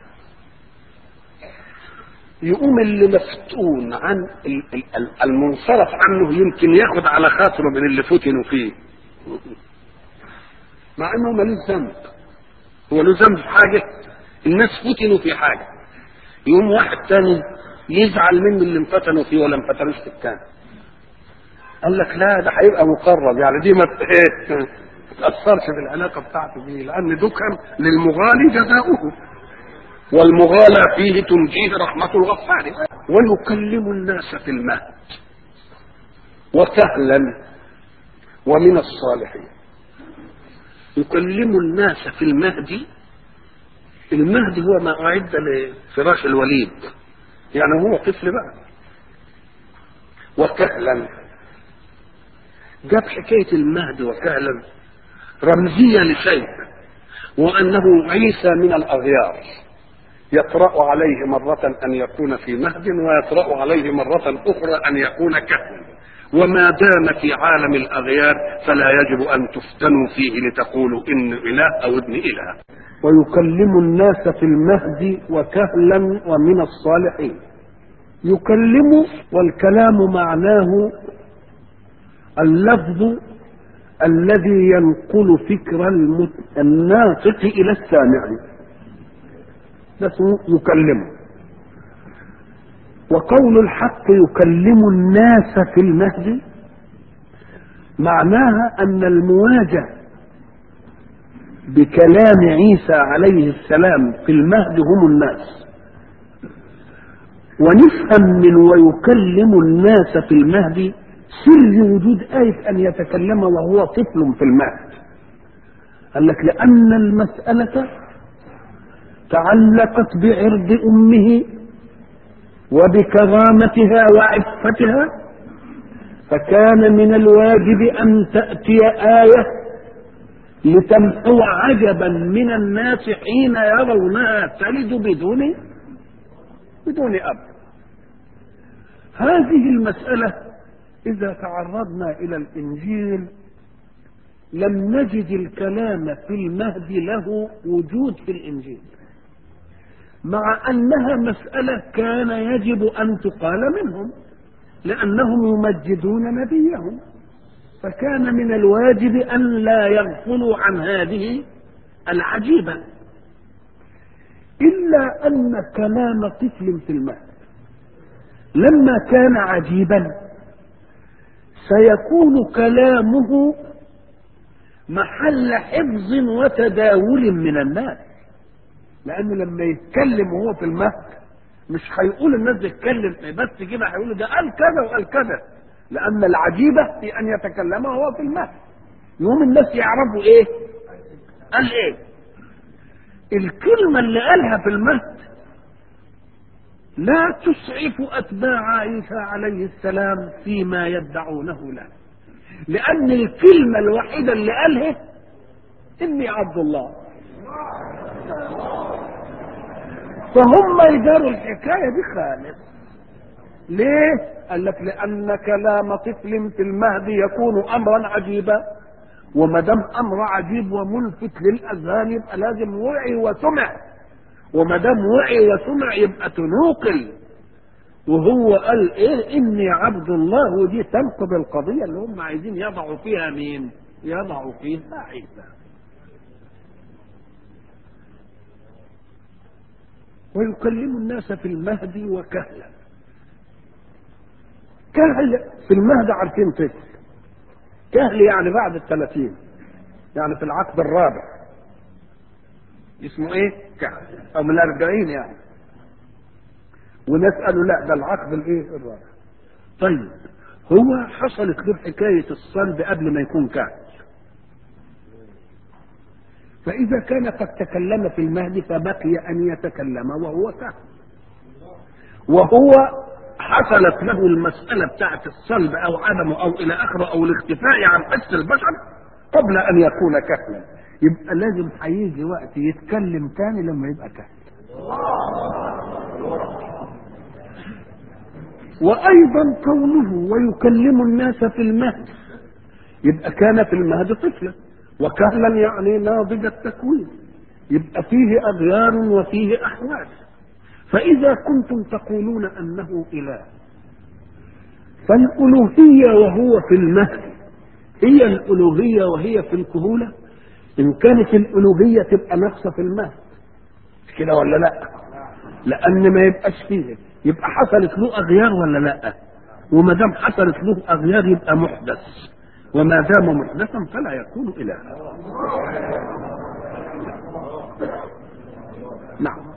A: يقوم اللي مفتون عن ال- ال- ال- المنصرف عنه يمكن ياخد على خاطره من اللي فتنوا فيه مع انه ملوش ذنب هو له ذنب في حاجه الناس فتنوا في حاجه يقوم واحد تاني يزعل منه اللي انفتنوا فيه ولا انفتنوش في التاني قال لك لا ده هيبقى مقرب يعني دي ما ت- ما تاثرش بالعلاقه بتاعته دي لان ده كان للمغالي جزاؤه والمغالى فيه تنجيه رحمه الغفار ويكلم الناس في المهد وكهلا ومن الصالحين يكلم الناس في المهد المهد هو ما أعد لفراش الوليد يعني هو طفل بقى وكهلا جاب حكاية المهد وكهلا رمزية لشيء وأنه عيسى من الأغيار يطرأ عليه مرة أن يكون في مهد ويطرأ عليه مرة أخرى أن يكون كهلا وما دام في عالم الأغيار فلا يجب أن تفتنوا فيه لتقولوا إن إله أو ابن إله ويكلم الناس في المهد وكهلا ومن الصالحين يكلم والكلام معناه اللفظ الذي ينقل فكر المت- الناطق إلى السامع ده اسمه يكلمه وقول الحق يكلم الناس في المهد معناها ان المواجهه بكلام عيسى عليه السلام في المهد هم الناس ونفهم من ويكلم الناس في المهد سر وجود آية أن يتكلم وهو طفل في المهد قال لك لأن المسألة تعلقت بعرض أمه وبكرامتها وعفتها فكان من الواجب أن تأتي آية لتمحو عجبا من الناس حين يرونها تلد بدون بدون أب هذه المسألة إذا تعرضنا إلى الإنجيل لم نجد الكلام في المهد له وجود في الإنجيل مع أنها مسألة كان يجب أن تقال منهم لأنهم يمجدون نبيهم فكان من الواجب أن لا يغفلوا عن هذه العجيبة إلا أن كلام طفل في المهد لما كان عجيبا سيكون كلامه محل حفظ وتداول من الناس لأنه لما يتكلم وهو في المهد مش هيقول الناس تتكلم بس كده هيقولوا ده قال كذا وقال كذا لأن العجيبة في أن يتكلم وهو في المهد يوم الناس يعرفوا إيه؟ قال إيه؟ الكلمة اللي قالها في المهد لا تسعف أتباع عيسى عليه السلام فيما يدعونه له لأن الكلمة الوحيدة اللي قالها إني عبد الله فهم يداروا الحكاية دي خالص ليه؟ قال لك لأن كلام طفل في المهد يكون أمرا عجيبا وما دام أمر عجيب وملفت للأذهان يبقى لازم وعي وسمع وما دام وعي وسمع يبقى تنوقل وهو قال ايه اني عبد الله ودي تنقض القضيه اللي هم عايزين يضعوا فيها مين؟ يضعوا فيها عيسى. ويكلم الناس في المهد وكهلا. كهل في المهد عارفين طفل. كهل يعني بعد الثلاثين. يعني في العقد الرابع. اسمه ايه؟ كهل. او من الاربعين يعني. وناس قالوا لا ده العقد الايه الرابع طيب هو حصلت له حكايه الصلب قبل ما يكون كهل فاذا كان قد تكلم في المهد فبقي ان يتكلم وهو كهل وهو حصلت له المسألة بتاعت الصلب أو عدمه أو إلى آخره أو الاختفاء عن حس البشر قبل أن يكون كهلا يبقى لازم هيجي وقت يتكلم تاني لما يبقى كهل وايضا كونه ويكلم الناس في المهد يبقى كان في المهد طفلا وكهلا يعني ناضج التكوين يبقى فيه اغيار وفيه احوال فاذا كنتم تقولون انه اله فالالوهيه وهو في المهد هي الالوهيه وهي في الكهوله ان كانت الالوهيه تبقى نفسها في المهد مش كده ولا لا لان ما يبقاش فيه يبقى حصلت له اغيار ولا لا وما دام حصلت له اغيار يبقى محدث وما دام محدثا فلا يكون الها نعم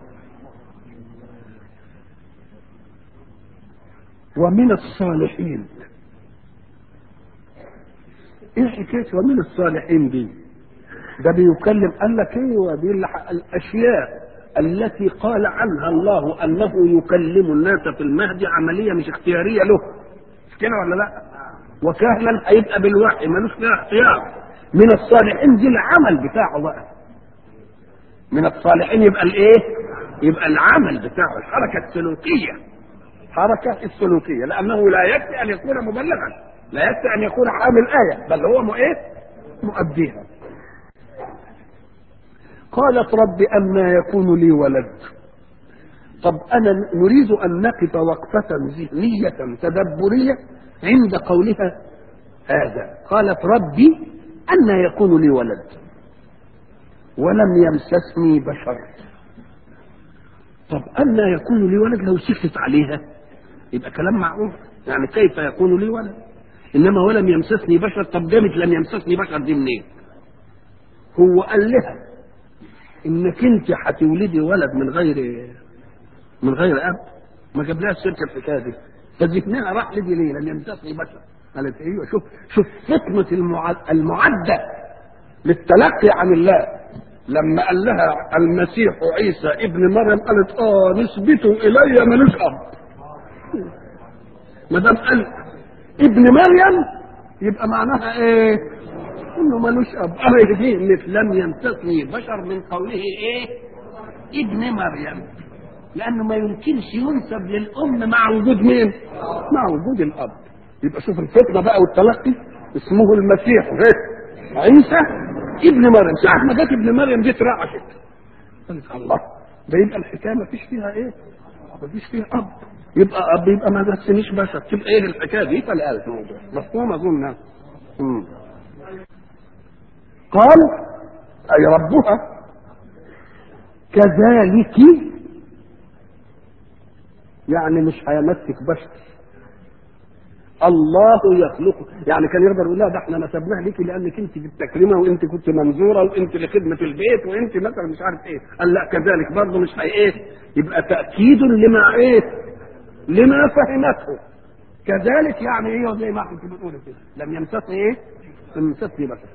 A: ومن الصالحين ايه حكايه ومن الصالحين دي ده بيكلم قال لك ايوه دي الاشياء التي قال عنها الله انه يكلم الناس في المهد عمليه مش اختياريه له مش كده ولا لا وكهلا هيبقى بالوحي ملوش فيها اختيار من الصالحين دي العمل بتاعه بقى من الصالحين يبقى الايه يبقى العمل بتاعه الحركه السلوكيه حركه السلوكيه لانه لا يكفي ان يكون مبلغا لا يكفي ان يكون حامل ايه بل هو مو ايه مؤديها قالت رب أما يكون لي ولد طب أنا نريد أن نقف وقفة ذهنية تدبرية عند قولها هذا قالت ربي أن يكون لي ولد ولم يمسسني بشر طب أن يكون لي ولد لو سكت عليها يبقى كلام معقول يعني كيف يكون لي ولد إنما ولم يمسسني بشر طب جابت لم يمسسني بشر دي منين هو قال لها انك انت هتولدي ولد من غير من غير اب ما جابلهاش سيره الحكايه دي فذهنها راح لدي ليه لم يمسسني بشر قالت ايوه شوف شوف فطنه المعده للتلقي عن الله لما قال لها المسيح عيسى ابن مريم قالت اه نسبته الي ملوش اب ما دام قال ابن مريم يبقى معناها ايه انه ملوش اب اه دي مثل لم يمسسني بشر من قوله ايه ابن مريم لانه ما يمكنش ينسب للام مع وجود مين مع وجود الاب يبقى شوف الفطنه بقى والتلقي اسمه المسيح ايه عيسى ابن مريم ساعه ما جت ابن مريم دي اترعشت قالت الله ده يبقى الحكايه ما فيش فيها ايه ما فيش فيها اب يبقى اب يبقى ما بسنيش بشر تبقى ايه الحكايه دي فالآلة موضوع مفهوم اظن امم قال أي ربها كذلك يعني مش هيمسك بشر الله يخلق يعني كان يقدر يقول لها ده احنا نسبناها ليكي لانك انت في التكريمه وانت كنت منزوره وانت لخدمه البيت وانت مثلا مش عارف ايه قال لا كذلك برضه مش هي ايه يبقى تاكيد لما ايه لما فهمته كذلك يعني ايه زي ما كنت بتقول كده لم يمسسني ايه لم يمسسني بشر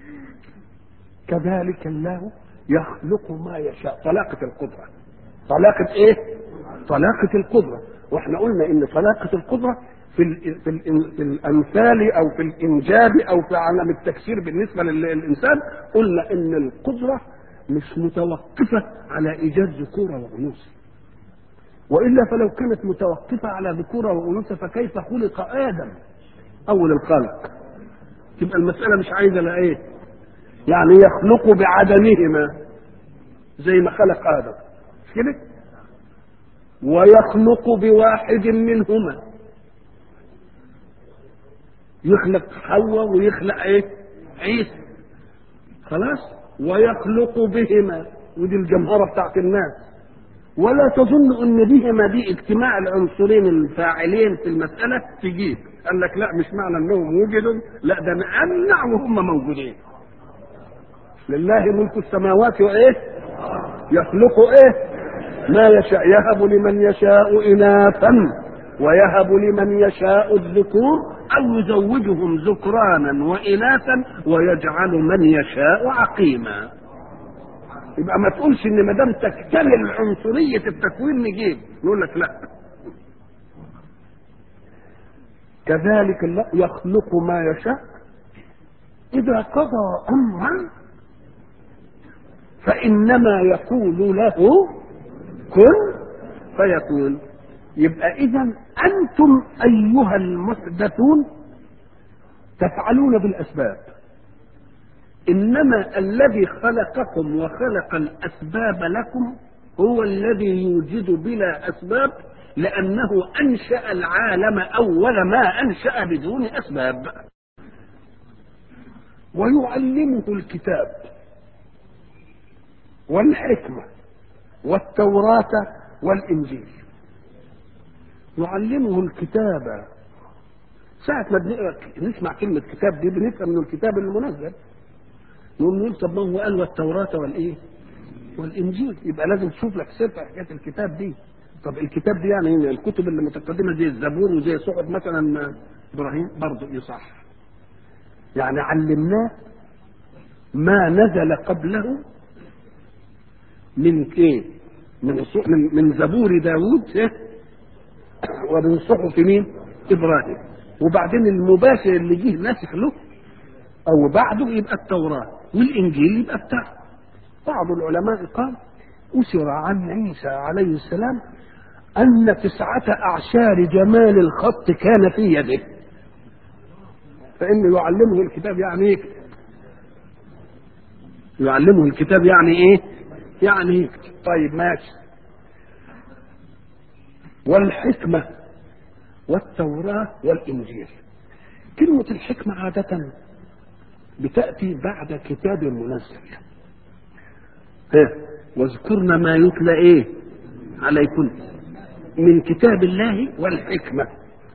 A: كذلك الله يخلق ما يشاء طلاقة القدرة طلاقة ايه طلاقة القدرة واحنا قلنا ان طلاقة القدرة في ال في, ال في الامثال او في الانجاب او في عالم التكسير بالنسبة للانسان قلنا ان القدرة مش متوقفة على ايجاد ذكورة وانوثة والا فلو كانت متوقفة على ذكورة وانوثة فكيف خلق ادم اول الخلق تبقى المسألة مش عايزة لا ايه يعني يخلق بعدمهما زي ما خلق ادم مش كده ويخلق بواحد منهما يخلق حواء ويخلق ايه عيسى خلاص ويخلق بهما ودي الجمهرة بتاعت الناس ولا تظن ان بهما دي اجتماع العنصرين الفاعلين في المسألة تجيب قال لك لا مش معنى انهم وجدوا لا ده نمنع وهم موجودين لله ملك السماوات وايه يخلق ايه ما يشاء يهب لمن يشاء اناثا ويهب لمن يشاء الذكور او يزوجهم ذكرانا واناثا ويجعل من يشاء عقيما يبقى ما تقولش ان ما دام تكتمل عنصريه التكوين نجيب نقول لك لا كذلك الله يخلق ما يشاء اذا قضى امرا فإنما يقول له كن فيكون يبقى إذا أنتم أيها المحدثون تفعلون بالأسباب إنما الذي خلقكم وخلق الأسباب لكم هو الذي يوجد بلا أسباب لأنه أنشأ العالم أول ما أنشأ بدون أسباب ويعلمه الكتاب والحكمة والتوراة والإنجيل يعلمه الكتابة ساعة ما بنقرا نسمع كلمة كتاب دي بنفهم انه الكتاب المنزل نقول له طب ما هو قال والتوراة والايه؟ والانجيل يبقى لازم تشوف لك سفر حكاية الكتاب دي طب الكتاب دي يعني الكتب اللي متقدمة زي الزبور وزي صحف مثلا ابراهيم برضه يصح يعني علمناه ما نزل قبله من ايه؟ من من, من زبور داوود إيه؟ ومن صحف مين؟ ابراهيم وبعدين المباشر اللي جه ناسخ له او بعده يبقى التوراه والانجيل يبقى بتاعه بعض العلماء قال اسر عن عيسى عليه السلام ان تسعه اعشار جمال الخط كان في يده فانه يعلمه الكتاب يعني ايه يعلمه الكتاب يعني ايه يعني يكتب طيب ماشي والحكمه والتوراه والانجيل كلمه الحكمه عاده بتاتي بعد كتاب منزل ها واذكرن ما يتلى ايه عليكم من كتاب الله والحكمه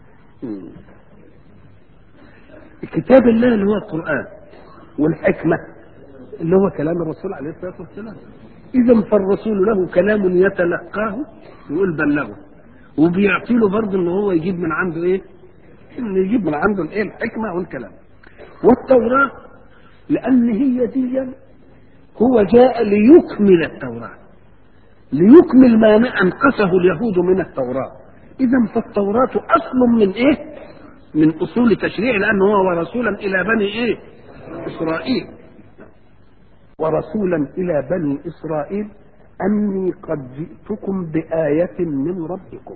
A: كتاب الله اللي هو القران والحكمه اللي هو كلام الرسول عليه الصلاه والسلام اذا فالرسول له كلام يتلقاه يقول بلغه وبيعطي له برضه ان هو يجيب من عنده ايه؟ انه يجيب من عنده الايه؟ الحكمه والكلام. والتوراه لان هي دي هو جاء ليكمل التوراه. ليكمل ما انقصه اليهود من التوراه. اذا فالتوراه اصل من ايه؟ من اصول تشريع لانه هو ورسولا الى بني ايه؟ اسرائيل. ورسولا الى بني اسرائيل أني قد جئتكم بآية من ربكم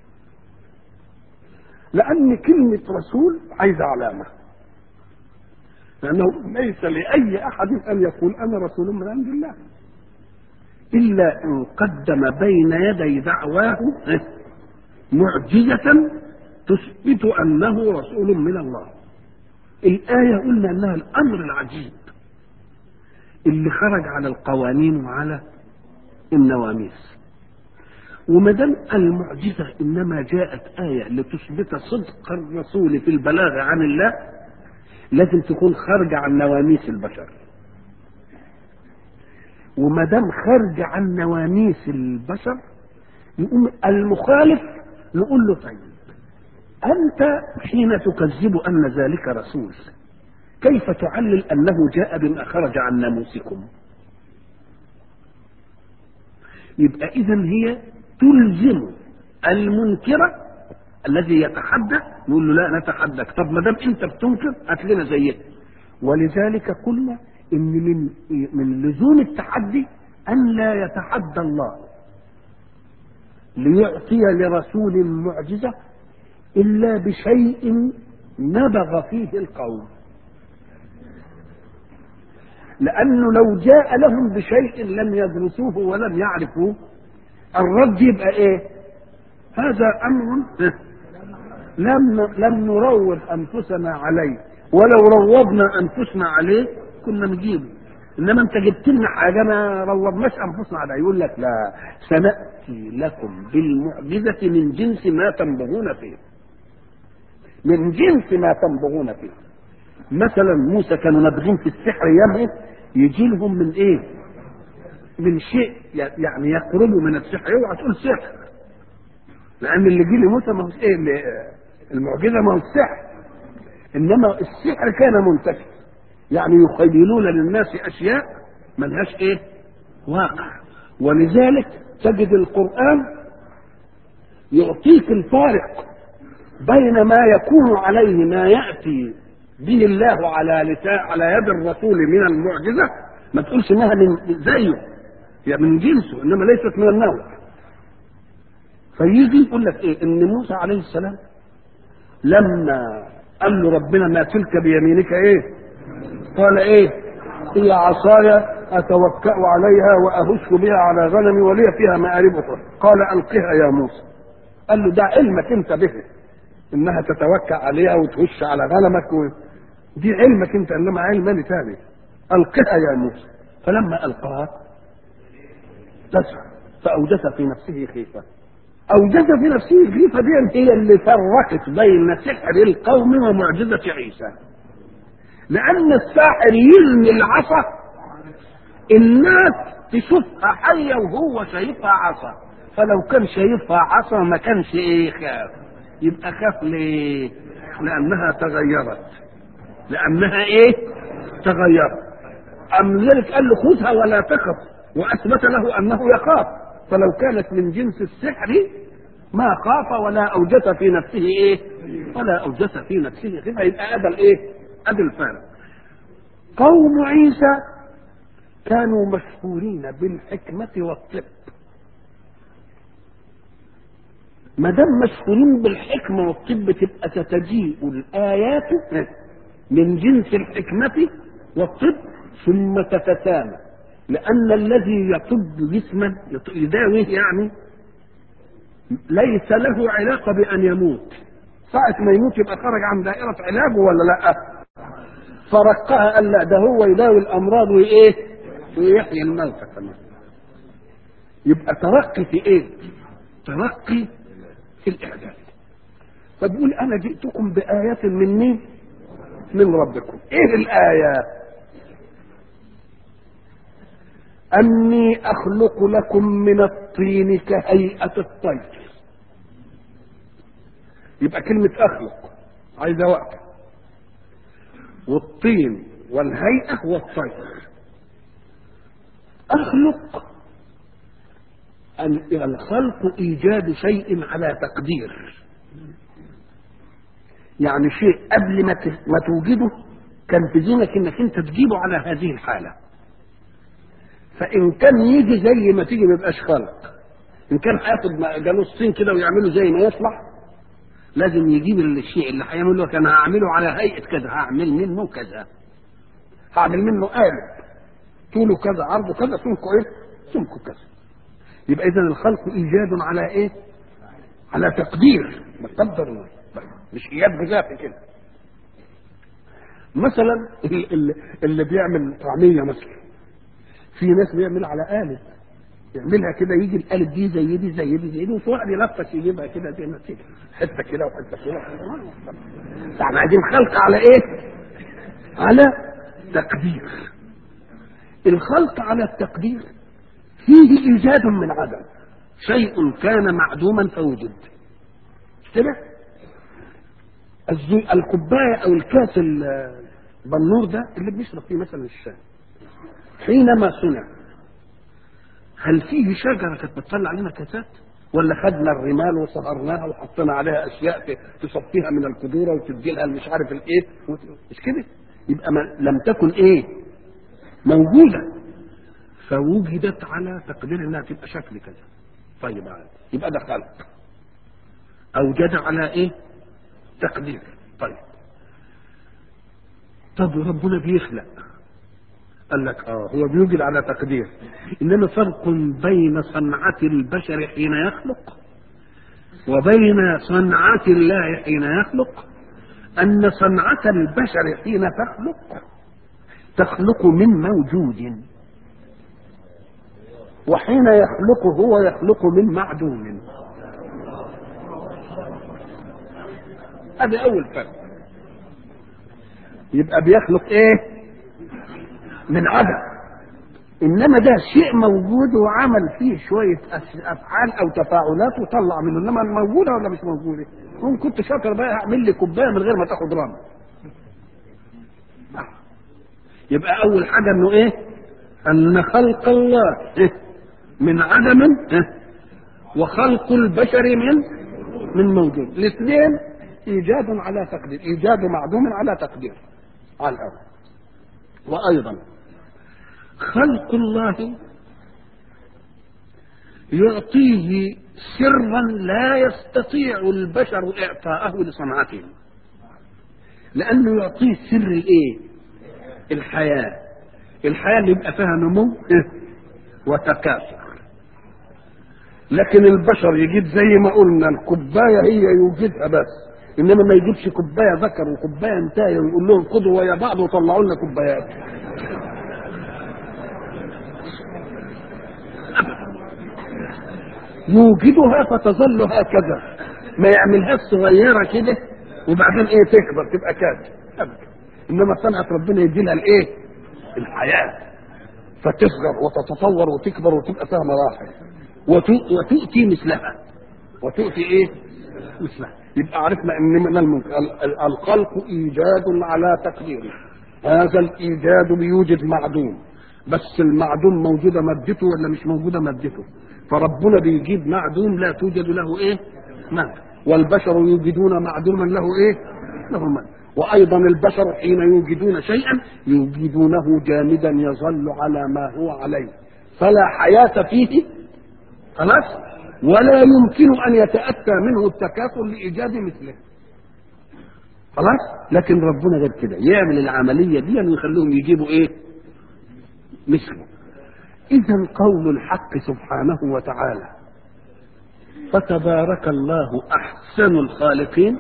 A: لأن كلمة رسول عايزة علامة لأنه ليس لأي أحد أن يقول أنا رسول من عند الله إلا إن قدم بين يدي دعواه معجزة تثبت أنه رسول من الله الآية قلنا أنها الأمر العجيب اللي خرج على القوانين وعلى النواميس وما دام المعجزه انما جاءت ايه لتثبت صدق الرسول في البلاغ عن الله لازم تكون خارجه عن نواميس البشر وما دام خارجه عن نواميس البشر يقوم المخالف نقول له طيب انت حين تكذب ان ذلك رسول كيف تعلل انه جاء بما خرج عن ناموسكم يبقى اذا هي تلزم المنكر الذي يتحدى نقول له لا نتحداك طب ما دام انت بتنكر هات لنا زيها ولذلك قلنا ان من من لزوم التحدي ان لا يتحدى الله ليعطي لرسول معجزه الا بشيء نبغ فيه القوم لأنه لو جاء لهم بشيء لم يدرسوه ولم يعرفوه الرد يبقى إيه؟ هذا أمر لم لم نروض أنفسنا عليه ولو روضنا أنفسنا عليه كنا نجيبه إنما أنت جبت لنا حاجة ما روضناش أنفسنا عليها يقول لك لا سنأتي لكم بالمعجزة من جنس ما تنبغون فيه من جنس ما تنبغون فيه مثلا موسى كانوا نابغين في السحر يمه يجي لهم من ايه؟ من شيء يعني يقربوا من السحر اوعى تقول سحر لان اللي جه لموسى ما هو ايه اللي المعجزه ما هو السحر انما السحر كان منتشر يعني يخيلون للناس اشياء ملهاش ايه؟ واقع ولذلك تجد القران يعطيك الفارق بين ما يكون عليه ما ياتي به الله على لسان على يد الرسول من المعجزه ما تقولش انها من زيه هي من جنسه انما ليست من النوع فيجي يقول لك ايه ان موسى عليه السلام لما قال له ربنا ما تلك بيمينك ايه قال ايه هي عصاي اتوكا عليها واهش بها على غنمي ولي فيها مآرب اخرى قال القها يا موسى قال له ده علمك انت به انها تتوكا عليها وتهش على غنمك و... دي علمك انت انما علم مالي ثاني القها يا موسى فلما القاها تسعى فأوجس في نفسه خيفة أوجس في نفسه خيفة دي هي اللي فرقت بين سحر القوم ومعجزة عيسى لأن الساحر يرمي العصا الناس تشوفها حية وهو شايفها عصا فلو كان شايفها عصا ما كانش ايه خاف يبقى خاف ليه لأنها تغيرت لأنها ايه تغيرت أم ذلك قال له خذها ولا تخف وأثبت له أنه يخاف فلو كانت من جنس السحر ما خاف ولا أوجس في نفسه إيه ولا أوجس في نفسه خيفة يبقى أدى الإيه أدى الفارق قوم عيسى كانوا مشهورين بالحكمة والطب ما دام مشهورين بالحكمة والطب تبقى تتجيء الآيات من جنس الحكمة والطب ثم تتسامى لأن الذي يطب جسما يداويه يعني ليس له علاقة بأن يموت ساعة ما يموت يبقى خرج عن دائرة علاجه ولا لا فرقها قال لا ده هو يداوي الأمراض وإيه ويحيي الموتى كمان يبقى ترقي في إيه ترقي في الإعداد فبيقول أنا جئتكم بآيات من مين من ربكم إيه الآيات أني أخلق لكم من الطين كهيئة الطير يبقى كلمة أخلق عايزة وقت والطين والهيئة والطير أخلق الخلق إيجاد شيء على تقدير يعني شيء قبل ما ما توجده كان في ذهنك انك انت تجيبه على هذه الحاله فان كان يجي زي ما تيجي ما يبقاش خلق ان كان هياخد جالوس كده ويعمله زي ما يصلح لازم يجيب الشيء اللي هيعمله كان هعمله على هيئه كذا هعمل منه كذا هعمل منه قالب طوله كذا عرضه كذا سمكه ايه سمكه كذا يبقى اذا الخلق ايجاد على ايه على تقدير مقدر مش ايجاد بذاته كده مثلا اللي, اللي بيعمل طعميه مثلا في ناس بيعمل على آلة يعملها كده يجي الآلة دي زي دي زي دي زي دي وفي واحد يلفت يجيبها كده زي ما تيجي حته كده وحته كده احنا عايزين خلق على ايه؟ على تقدير الخلق على التقدير فيه ايجاد من عدم شيء كان معدوما فوجد كده الكوبايه او الكاس البنور ده اللي بنشرب فيه مثلا الشاي حينما صنع هل فيه شجره كانت بتطلع لنا كاسات ولا خدنا الرمال وصهرناها وحطينا عليها اشياء تصفيها من القدوره وتدي لها مش عارف الايه مش كده يبقى ما لم تكن ايه موجوده فوجدت على تقدير انها تبقى شكل كذا طيب يبقى ده خلق اوجد على ايه تقدير طيب طب ربنا بيخلق قال لك اه هو بيوجد على تقدير انما فرق بين صنعة البشر حين يخلق وبين صنعة الله حين يخلق ان صنعة البشر حين تخلق تخلق من موجود وحين يخلق هو يخلق من معدوم هذا اول فرق يبقى بيخلق ايه من عدم انما ده شيء موجود وعمل فيه شويه افعال او تفاعلات وطلع منه انما موجوده ولا مش موجوده ممكن كنت شاطر بقى اعمل لي كوبايه من غير ما تاخد رمل يبقى اول حاجه انه ايه ان خلق الله إيه؟ من عدم إيه؟ وخلق البشر من من موجود الاثنين ايجاد على تقدير ايجاد معدوم على تقدير على الاول وايضا خلق الله يعطيه سرا لا يستطيع البشر اعطاءه لصنعته لانه يعطيه سر الايه الحياه الحياه اللي يبقى فيها نمو وتكاثر لكن البشر يجيب زي ما قلنا الكوبايه هي يوجدها بس انما ما يجيبش كوبايه ذكر وكوبايه انتايه ويقول لهم خدوا ويا بعض وطلعوا لنا كوبايات يوجدها فتظل هكذا ما يعملهاش صغيره كده وبعدين ايه تكبر تبقى كاد ابدا انما صنعه ربنا يدي لها الايه؟ الحياه فتصغر وتتطور وتكبر وتبقى فيها مراحل وتؤ- وتؤتي مثلها وتؤتي ايه؟ مثلها يبقى عرفنا ان من الممكن ال- ال- الخلق ايجاد على تقديره هذا الايجاد بيوجد معدوم بس المعدوم موجوده مادته ولا مش موجوده مادته فربنا بيجيب معدوم لا توجد له ايه؟ مادة والبشر يوجدون معدوما له ايه؟ له مادة وايضا البشر حين يوجدون شيئا يوجدونه جامدا يظل على ما هو عليه فلا حياه فيه خلاص ولا يمكن ان يتاتى منه التكاثر لايجاد مثله خلاص لكن ربنا غير كده يعمل العمليه دي ويخليهم يجيبوا ايه مثله اذا قول الحق سبحانه وتعالى فتبارك الله احسن الخالقين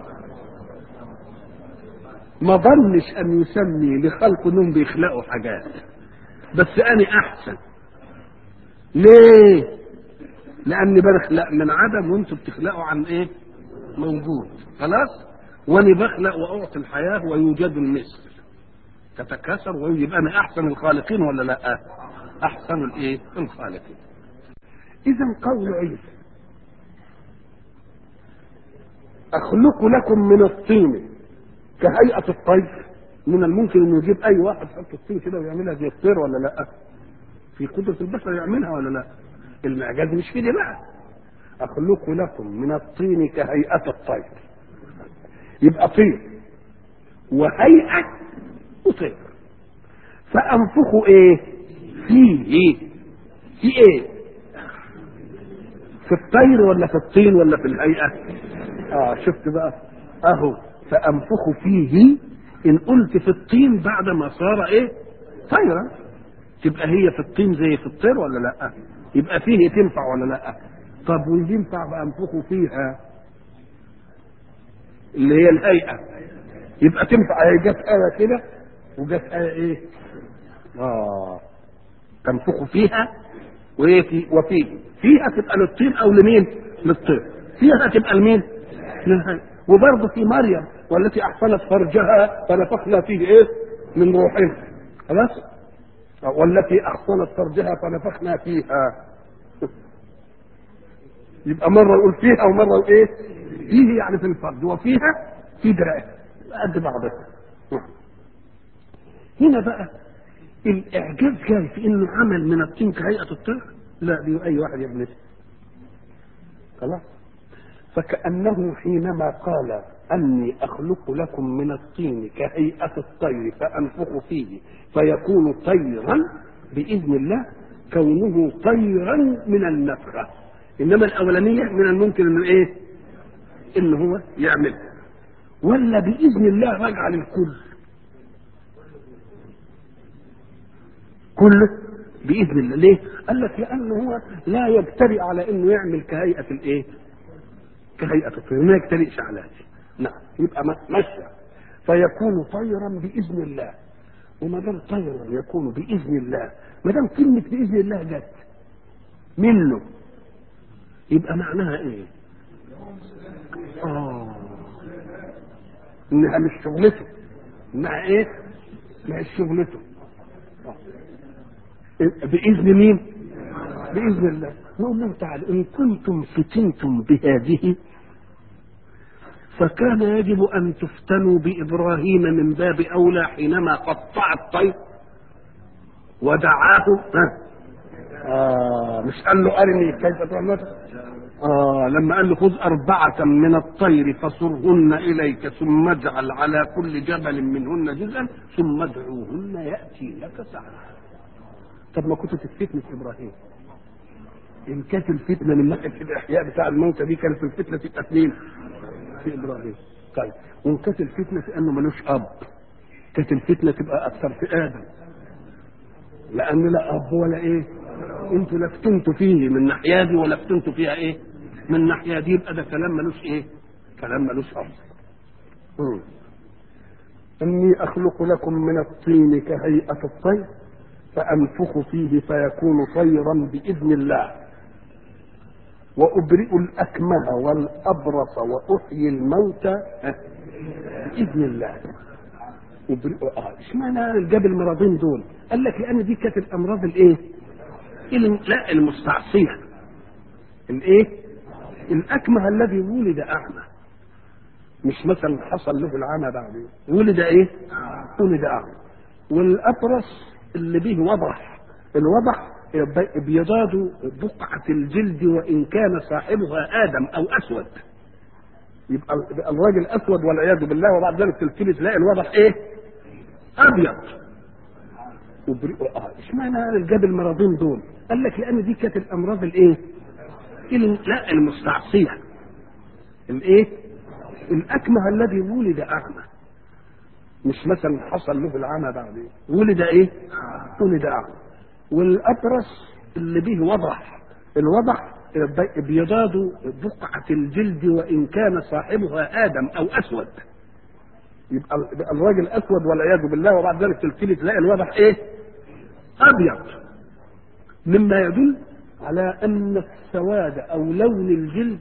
A: ما ظنش ان يسمي لخلق انهم بيخلقوا حاجات بس انا احسن ليه لاني بخلق من عدم وانتم بتخلقوا عن ايه موجود خلاص وانا بخلق واعطي الحياه ويوجد المثل تتكاثر ويبقى انا احسن الخالقين ولا لا احسن الايه الخالقين اذا قول عيسى اخلق لكم من الطين كهيئه الطير من الممكن انه يجيب اي واحد يحط الطين كده ويعملها زي الطير ولا لا في قدره البشر يعملها ولا لا المعجاز مش في دي بقى اخلق لكم من الطين كهيئه الطير يبقى طير وهيئه وطير فانفخوا ايه فيه في ايه في الطير ولا في الطين ولا في الهيئه اه شفت بقى اهو فانفخوا فيه ان قلت في الطين بعد ما صار ايه طيرا تبقى هي في الطين زي في الطير ولا لا يبقى فيه تنفع ولا لا طب وينفع فانفخوا فيها اللي هي الهيئه يبقى تنفع هي جت ايه كده وجت ايه ايه اه تنفخوا فيها وايه في وفيه فيها تبقى للطين او لمين للطير فيها تبقى لمين للهيئه وبرضه في مريم والتي احصنت فرجها فنفخنا فيه ايه من روحنا خلاص والتي احصنت فرجها فنفخنا فيها يبقى مره يقول فيها ومره يقول ايه فيه يعني في الفرج وفيها في درايه قد بعضها هنا بقى الاعجاز جاي في انه عمل من الطين كهيئه الطير لا دي اي واحد يعملها خلاص فكأنه حينما قال أني أخلق لكم من الطين كهيئة الطير فأنفخ فيه فيكون طيرا بإذن الله كونه طيرا من النفخة إنما الأولانية من الممكن إنه إيه؟ إن هو يعملها ولا بإذن الله راجع للكل كله بإذن الله ليه؟ قال لك لأنه هو لا يجترئ على إنه يعمل كهيئة الإيه؟ كهيئة الطير ما يجترئش على هذه نعم يبقى مشى فيكون طيرا بإذن الله وما دام طيرا يكون بإذن الله ما دام كلمة بإذن الله جت منه يبقى معناها إيه؟ آه إنها مش شغلته إنها إيه؟ مش شغلته آه. بإذن مين؟ بإذن الله نقول له تعالى إن كنتم فتنتم بهذه فكان يجب أن تفتنوا بإبراهيم من باب أولى حينما قطع الطير ودعاه ها آه مش قال له أرني كيف تعمل آه لما قال له خذ أربعة من الطير فصرهن إليك ثم اجعل على كل جبل منهن جزءا ثم ادعوهن يأتي لك سعيا طب ما كنت تفتني في إبراهيم ان كانت الفتنه من ناحيه الاحياء بتاع الموتى دي كانت الفتنه تبقى اثنين في ابراهيم طيب وان كانت الفتنه في انه ملوش اب كانت الفتنه تبقى اكثر في ادم لان لا اب ولا ايه انتوا لا فتنتوا فيه من ناحيه دي ولا فتنتوا فيها ايه من ناحيه دي يبقى ده كلام ملوش ايه كلام ملوش اب مم. اني اخلق لكم من الطين كهيئه الطير فانفخ فيه فيكون طيرا باذن الله وأبرئ الأكمه والأبرص وأحيي الموتى بإذن الله أبرئ آه اشمعنى جاب المرضين دول؟ قال لك لأن دي كانت الأمراض الإيه؟ الم... لا المستعصية الإيه؟ الأكمه الذي ولد أعمى مش مثلا حصل له العمى بعدين ولد إيه؟ ولد أعمى والأبرص اللي به وضح الوضح ابيضاد بقعة الجلد وإن كان صاحبها آدم أو أسود يبقى الراجل أسود والعياذ بالله وبعد ذلك تلتمس تلاقي الوضح إيه؟ أبيض وبرئ آه اشمعنى جاب المرضين دول؟ قال لك لأن دي كانت الأمراض الإيه؟ الم... لا المستعصية الإيه؟ الأكمه الذي ولد أعمى مش مثلا حصل له العمى بعدين ولد إيه؟ ولد أعمى والأبرص اللي به وضح الوضح ابيضاد بقعة الجلد وإن كان صاحبها آدم أو أسود يبقى الراجل أسود والعياذ بالله وبعد ذلك تلتمس تلاقي الوضح إيه؟ أبيض مما يدل على أن السواد أو لون الجلد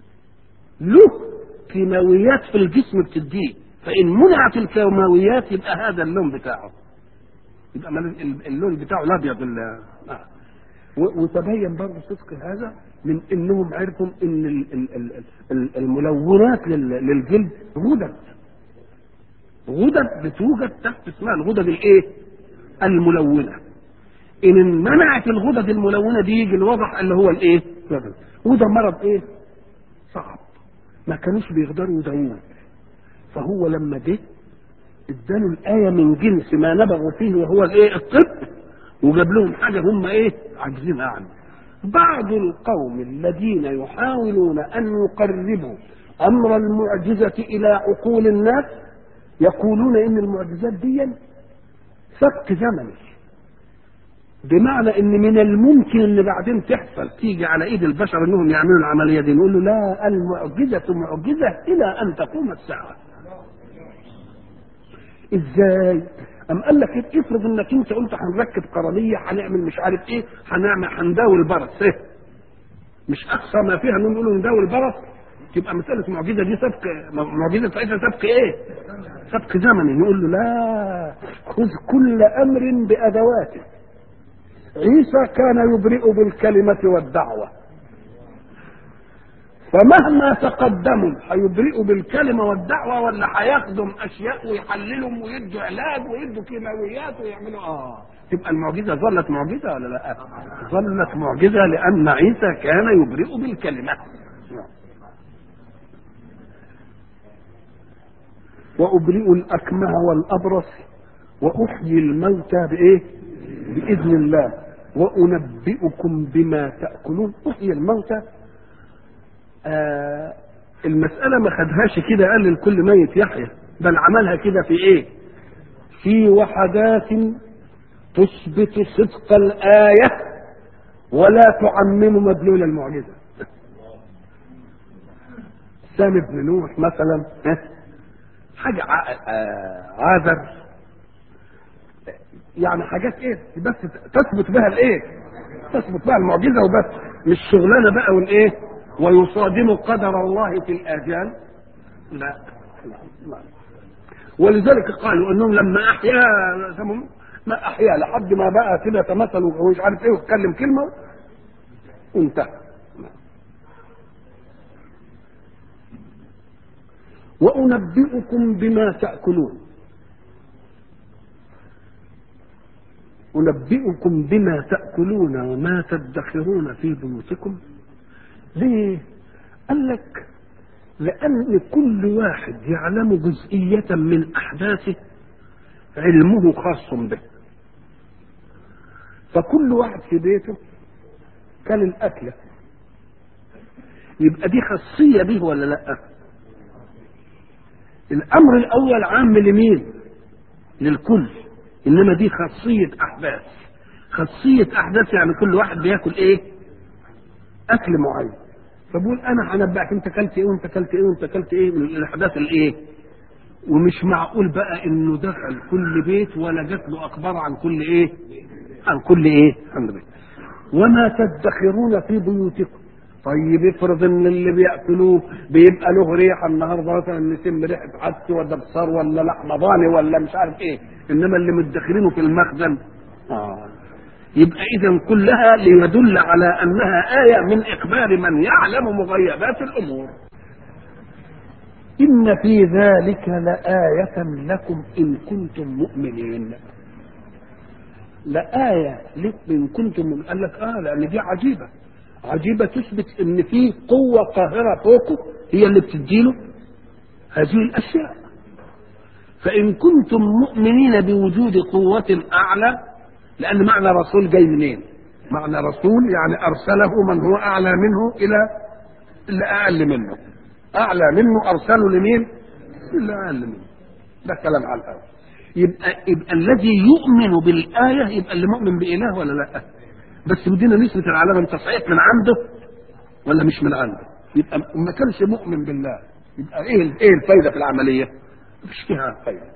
A: له كيماويات في الجسم بتديه فإن منعت الكيماويات يبقى هذا اللون بتاعه يبقى اللون بتاعه الابيض آه. وتبين برضه صدق هذا من انهم عرفوا ان الملونات للجلد غدد غدد بتوجد تحت اسمها الغدد الايه؟ الملونه ان منعت الغدد الملونه دي يجي الوضح اللي هو الايه؟ وده مرض ايه؟ صعب ما كانوش بيقدروا يداووه فهو لما جه اداله الآية من جنس ما نبغوا فيه وهو الايه الطب وجاب لهم حاجة هم ايه عاجزين عنها بعض القوم الذين يحاولون أن يقربوا أمر المعجزة إلى عقول الناس يقولون إن المعجزات دي سبق زمني بمعنى ان من الممكن ان بعدين تحصل تيجي على ايد البشر انهم يعملوا العمليه دي نقول له لا المعجزه معجزه الى ان تقوم الساعه ازاي ام قال لك افرض انك انت قلت هنركب قرنيه هنعمل مش عارف ايه هنعمل هنداوي البرص ايه مش اقصى ما فيها انهم يقولوا نداوي البرص تبقى مساله معجزه دي سبق معجزه ساعتها سبق ايه سبق زمني نقول له لا خذ كل امر بادواته عيسى كان يبرئ بالكلمه والدعوه فمهما تقدموا هيبرئوا بالكلمه والدعوه ولا هياخدوا اشياء ويحللهم ويدوا علاج ويدوا كيماويات ويعملوا اه تبقى المعجزه ظلت معجزه ولا لا؟ ظلت معجزه لان عيسى كان يبرئ بالكلمه. وأبرئ الأكمه والأبرص وأحيي الموتى بإيه؟ بإذن الله وأنبئكم بما تأكلون أحيي الموتى آه المسألة ما خدهاش كده قال لكل ميت يحيى بل عملها كده في ايه في وحدات تثبت صدق الآية ولا تعمم مدلول المعجزة سام بن نوح مثلا حاجة عاذر يعني حاجات ايه بس تثبت بها الايه تثبت بها المعجزة وبس مش شغلانة بقى والايه ويصادم قدر الله في الآجال لا لا, لا. ولذلك قالوا انهم لما احيا ما احيا لحد ما بقى كده تمثل ومش عارف ايه واتكلم كلمه وانتهى وانبئكم بما تاكلون انبئكم بما تاكلون وما تدخرون في بيوتكم ليه قال لك لأن كل واحد يعلم جزئية من أحداثه علمه خاص به فكل واحد في بيته كان الأكلة يبقى دي خاصية به ولا لا الأمر الأول عام لمين للكل إنما دي خاصية أحداث خاصية أحداث يعني كل واحد بياكل إيه أكل معين فبقول انا هنبأك انت اكلت ايه وانت اكلت ايه وانت اكلت ايه من الاحداث الايه ومش معقول بقى انه دخل كل بيت ولا جات له اخبار عن كل ايه عن كل ايه عن بيت وما تدخرون في بيوتكم طيب افرض ان اللي بياكلوه بيبقى له ريحه النهارده مثلا نسم ريحه عدس ولا بصار ولا لحمه ضاني ولا مش عارف ايه انما اللي مدخرينه في المخزن اه يبقى اذا كلها ليدل على انها ايه من اخبار من يعلم مغيبات الامور ان في ذلك لايه لكم ان كنتم مؤمنين لآية لكم إن كنتم مؤمنين قال لك آه لأن دي عجيبة عجيبة تثبت إن في قوة قاهرة فوقه هي اللي بتديله هذه الأشياء فإن كنتم مؤمنين بوجود قوة أعلى لأن معنى رسول جاي منين؟ معنى رسول يعني أرسله من هو أعلى منه إلى اللي أقل منه أعلى منه أرسله لمين؟ اللي أقل منه ده كلام على الأول يبقى يبقى الذي يؤمن بالآية يبقى اللي مؤمن بإله ولا لا؟ بس بدينا نثبت العلامة أنت صحيح من عنده ولا مش من عنده؟ يبقى ما كانش مؤمن بالله يبقى إيه إيه الفايدة في العملية؟ مفيش فيها فايدة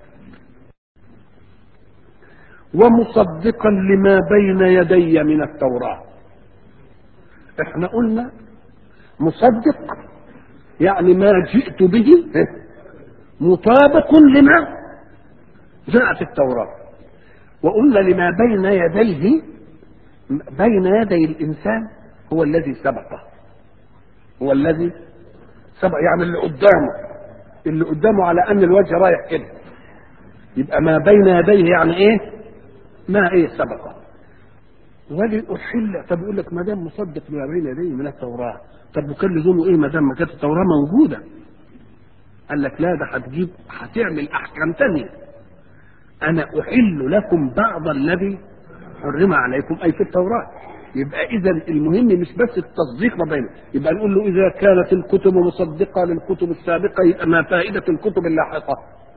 A: ومصدقا لما بين يدي من التوراة احنا قلنا مصدق يعني ما جئت به مطابق لما جاء في التوراة وقلنا لما بين يديه بين يدي الإنسان هو الذي سبقه هو الذي سبق يعني اللي قدامه اللي قدامه على أن الوجه رايح كده يبقى ما بين يديه يعني إيه ما ايه سبقه ولأحل طب يقول لك ما دام مصدق ما بين يديه من التوراة طب وكان لزومه ايه ما دام ما كانت التوراة موجودة قال لك لا ده هتجيب هتعمل احكام تانية انا احل لكم بعض الذي حرم عليكم اي في التوراة يبقى اذا المهم مش بس التصديق ما بينه يبقى نقول له اذا كانت الكتب مصدقة للكتب السابقة يبقى ما فائدة الكتب اللاحقة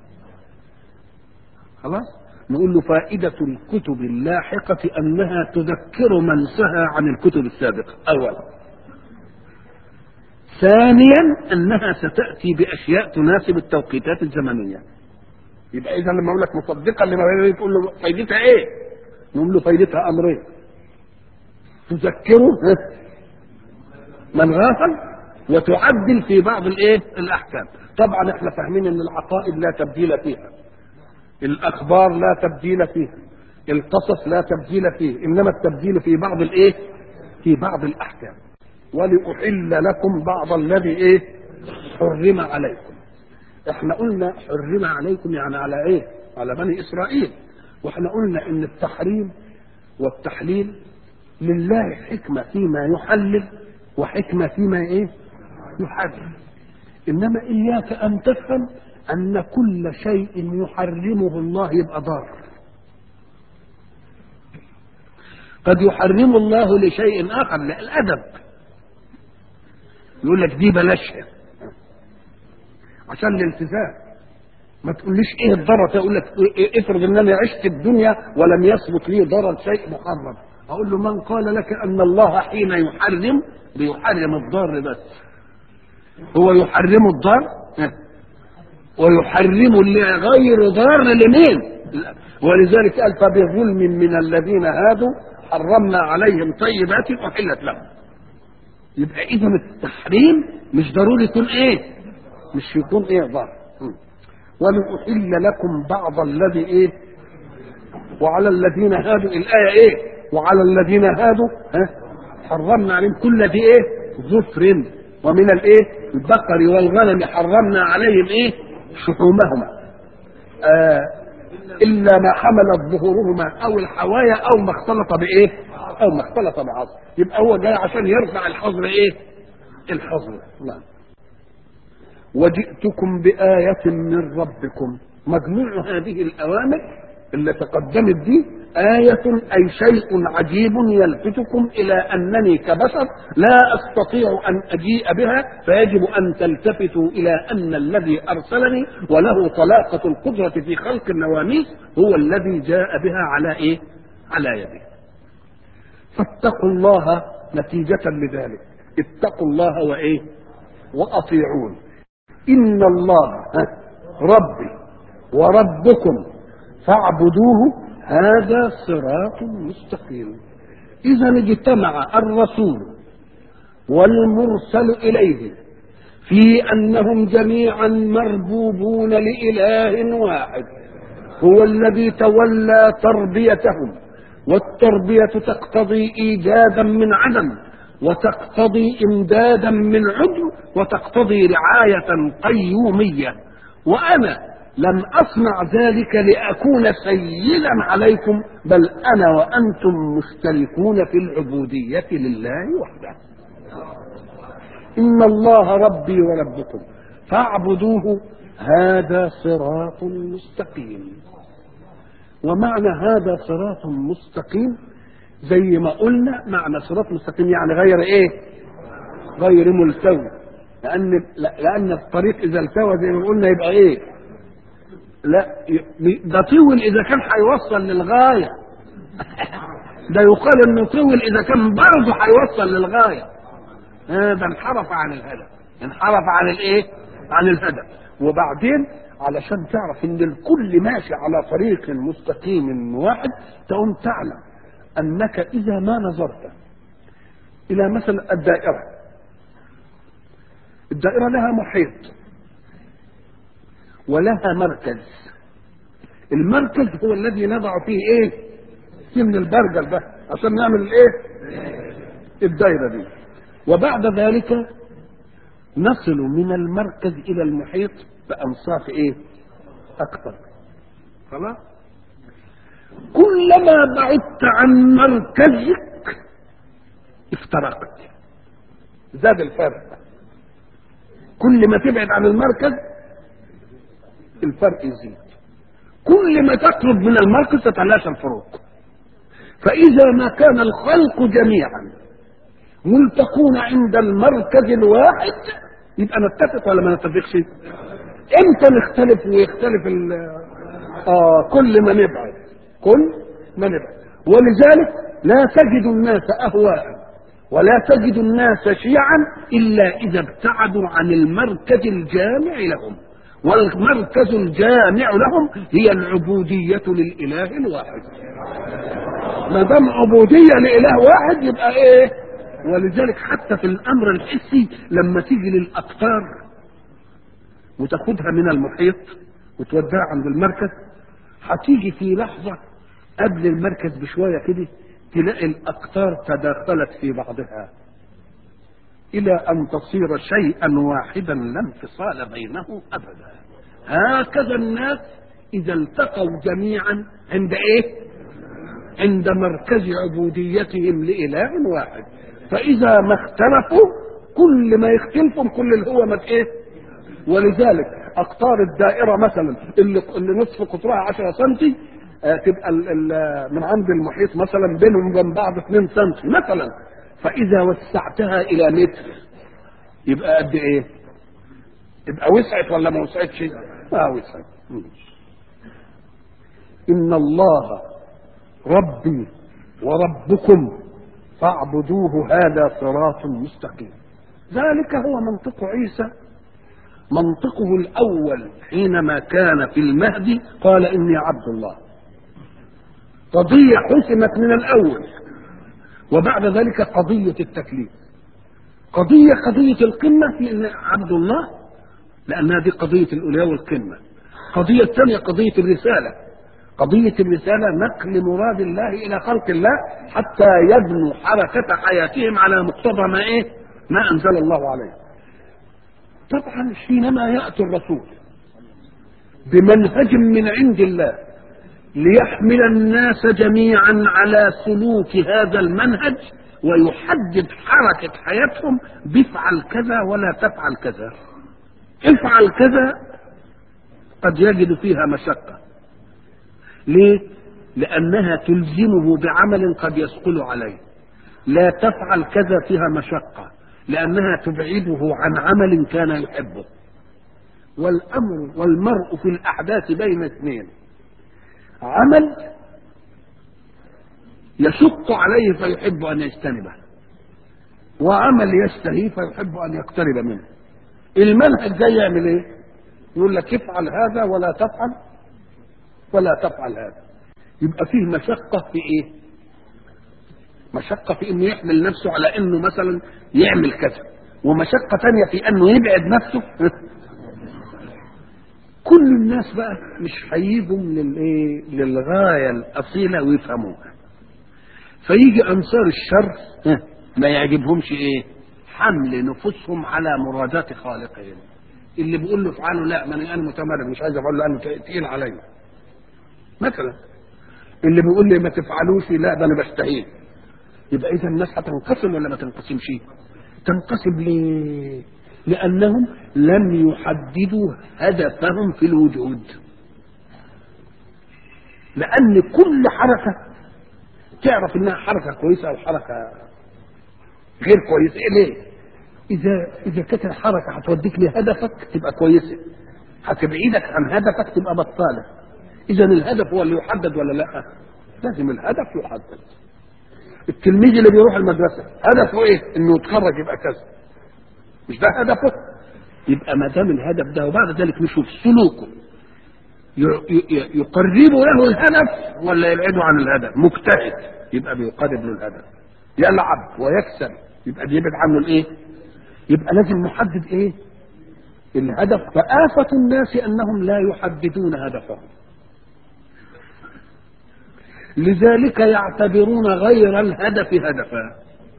A: خلاص نقول له فائدة الكتب اللاحقة أنها تذكر من سهى عن الكتب السابقة أولا ثانيا أنها ستأتي بأشياء تناسب التوقيتات الزمنية يبقى إذا لما أقول لك مصدقا لما بين تقول له فائدتها إيه؟ نقول له فائدتها أمرين تذكره من غافل وتعدل في بعض الايه الاحكام طبعا احنا فاهمين ان العقائد لا تبديل فيها الاخبار لا تبديل فيها القصص لا تبديل فيه انما التبديل في بعض الايه في بعض الاحكام ولاحل لكم بعض الذي ايه حرم عليكم احنا قلنا حرم عليكم يعني على ايه على بني اسرائيل واحنا قلنا ان التحريم والتحليل لله حكمه فيما يحلل وحكمه فيما ايه يحرم انما اياك ان تفهم ان كل شيء يحرمه الله يبقى ضار قد يحرم الله لشيء اخر الادب يقول لك دي بلاشها عشان الالتزام ما تقوليش ايه الضرر تقول لك افرض ان انا عشت الدنيا ولم يثبت لي ضرر شيء محرم اقول له من قال لك ان الله حين يحرم بيحرم الضار بس هو يحرم الضار ويحرم غير ضار لمين ولذلك قال فبظلم من الذين هادوا حرمنا عليهم طيبات احلت لهم يبقى اذا التحريم مش ضروري يكون ايه مش يكون ايه ضار ولأحل لكم بعض الذي ايه وعلى الذين هادوا الآية ايه وعلى الذين هادوا ها حرمنا عليهم كل ذي ايه ظفر ومن الايه البقر والغنم حرمنا عليهم ايه شحومهما آه الا ما حملت ظهورهما او الحوايا او ما اختلط بايه او ما اختلط بعض يبقى هو جاي عشان يرفع الحظر ايه الحظر نعم وجئتكم بآية من ربكم مجموع هذه الأوامر اللي تقدمت دي آية أي شيء عجيب يلفتكم إلى أنني كبشر لا أستطيع أن أجيء بها فيجب أن تلتفتوا إلى أن الذي أرسلني وله طلاقة القدرة في خلق النواميس هو الذي جاء بها على إيه؟ على يده. فاتقوا الله نتيجة لذلك اتقوا الله وإيه؟ وأطيعون إن الله ربي وربكم فاعبدوه هذا صراط مستقيم إذا اجتمع الرسول والمرسل إليه في أنهم جميعا مربوبون لإله واحد هو الذي تولى تربيتهم والتربية تقتضي إيجادا من عدم وتقتضي إمدادا من عدو وتقتضي رعاية قيومية وأنا لم أصنع ذلك لأكون سيدا عليكم بل أنا وأنتم مشتركون في العبودية لله وحده إن الله ربي وربكم فاعبدوه هذا صراط مستقيم ومعنى هذا صراط مستقيم زي ما قلنا معنى صراط مستقيم يعني غير ايه غير ملتوي لان لان الطريق اذا التوى زي ما قلنا يبقى ايه لا ده طول اذا كان هيوصل للغايه ده يقال انه طول اذا كان برضه هيوصل للغايه هذا انحرف عن الهدف انحرف عن الايه عن الهدف وبعدين علشان تعرف ان الكل ماشي على طريق مستقيم واحد تقوم تعلم انك اذا ما نظرت الى مثلا الدائره الدائره لها محيط ولها مركز المركز هو الذي نضع فيه ايه سن البرجل ده عشان نعمل الايه الدائره دي وبعد ذلك نصل من المركز الى المحيط بانصاف ايه اكثر خلاص كلما بعدت عن مركزك افترقت زاد الفرق كل ما تبعد عن المركز الفرق يزيد كل ما تقرب من المركز تتلاشى الفروق فإذا ما كان الخلق جميعا ملتقون عند المركز الواحد يبقى نتفق ولا ما نتفقش؟ امتى نختلف ويختلف ال اه كل ما نبعد كل ما نبعد ولذلك لا تجد الناس اهواء ولا تجد الناس شيعا الا اذا ابتعدوا عن المركز الجامع لهم والمركز الجامع لهم هي العبودية للإله الواحد ما دام عبودية لإله واحد يبقى إيه ولذلك حتى في الأمر الحسي لما تيجي للأقطار وتاخدها من المحيط وتوديها عند المركز هتيجي في لحظة قبل المركز بشوية كده تلاقي الأقطار تداخلت في بعضها إلى أن تصير شيئا واحدا لا انفصال بينه أبدا هكذا الناس إذا التقوا جميعا عند إيه؟ عند مركز عبوديتهم لإله واحد فإذا ما اختلفوا كل ما يختلفوا كل اللي هو ما إيه؟ ولذلك أقطار الدائرة مثلا اللي, اللي نصف قطرها 10 سم آه تبقى ال ال من عند المحيط مثلا بينهم وبين بعض 2 سم مثلا فإذا وسعتها إلى متر يبقى قد إيه؟ يبقى وسعت ولا ما وسعتش؟ ما وسعت. إن الله ربي وربكم فاعبدوه هذا صراط مستقيم. ذلك هو منطق عيسى منطقه الأول حينما كان في المهدي قال إني عبد الله. قضية حسمت من الأول وبعد ذلك قضية التكليف قضية قضية القمة في أن عبد الله لأنها دي قضية الأولياء والقمة قضية الثانية قضية الرسالة قضية الرسالة نقل مراد الله إلى خلق الله حتى يبنوا حركة حياتهم على مقتضى ما إيه ما أنزل الله عليه طبعا حينما يأتي الرسول بمنهج من عند الله ليحمل الناس جميعا على سلوك هذا المنهج ويحدد حركة حياتهم بفعل كذا ولا تفعل كذا افعل كذا قد يجد فيها مشقة ليه؟ لأنها تلزمه بعمل قد يثقل عليه لا تفعل كذا فيها مشقة لأنها تبعده عن عمل كان يحبه والأمر والمرء في الأحداث بين اثنين عمل يشق عليه فيحب ان يجتنبه وعمل يشتهيه فيحب ان يقترب منه المنهج ده يعمل ايه يقول لك افعل هذا ولا تفعل ولا تفعل هذا يبقى فيه مشقة في ايه مشقة في انه يحمل نفسه على انه مثلا يعمل كذا ومشقة تانية في انه يبعد نفسه كل الناس بقى مش هيجوا للايه للغاية الأصيلة ويفهموها فيجي أنصار الشر ما يعجبهمش ايه حمل نفوسهم على مرادات خالقهم اللي بيقول له افعله لا ما انا متمرد مش عايز اقول له انا تقيل عليا مثلا اللي بيقول لي ما تفعلوش لا ده انا بستهين يبقى اذا الناس هتنقسم ولا ما تنقسمش تنقسم ليه لانهم لم يحددوا هدفهم في الوجود لان كل حركه تعرف انها حركه كويسه او حركه غير كويسه ليه اذا اذا كانت الحركه هتوديك لهدفك تبقى كويسه هتبعدك عن هدفك تبقى بطاله اذا الهدف هو اللي يحدد ولا لا لازم الهدف يحدد التلميذ اللي بيروح المدرسه هدفه ايه انه يتخرج يبقى كذا مش ده هدفه يبقى ما دام الهدف ده وبعد ذلك نشوف سلوكه يقرب له الهدف ولا يبعده عن الهدف مجتهد يبقى بيقرب له الهدف يلعب ويكسب يبقى بيبعد عنه الايه يبقى لازم نحدد ايه الهدف فآفة الناس انهم لا يحددون هدفهم لذلك يعتبرون غير الهدف هدفا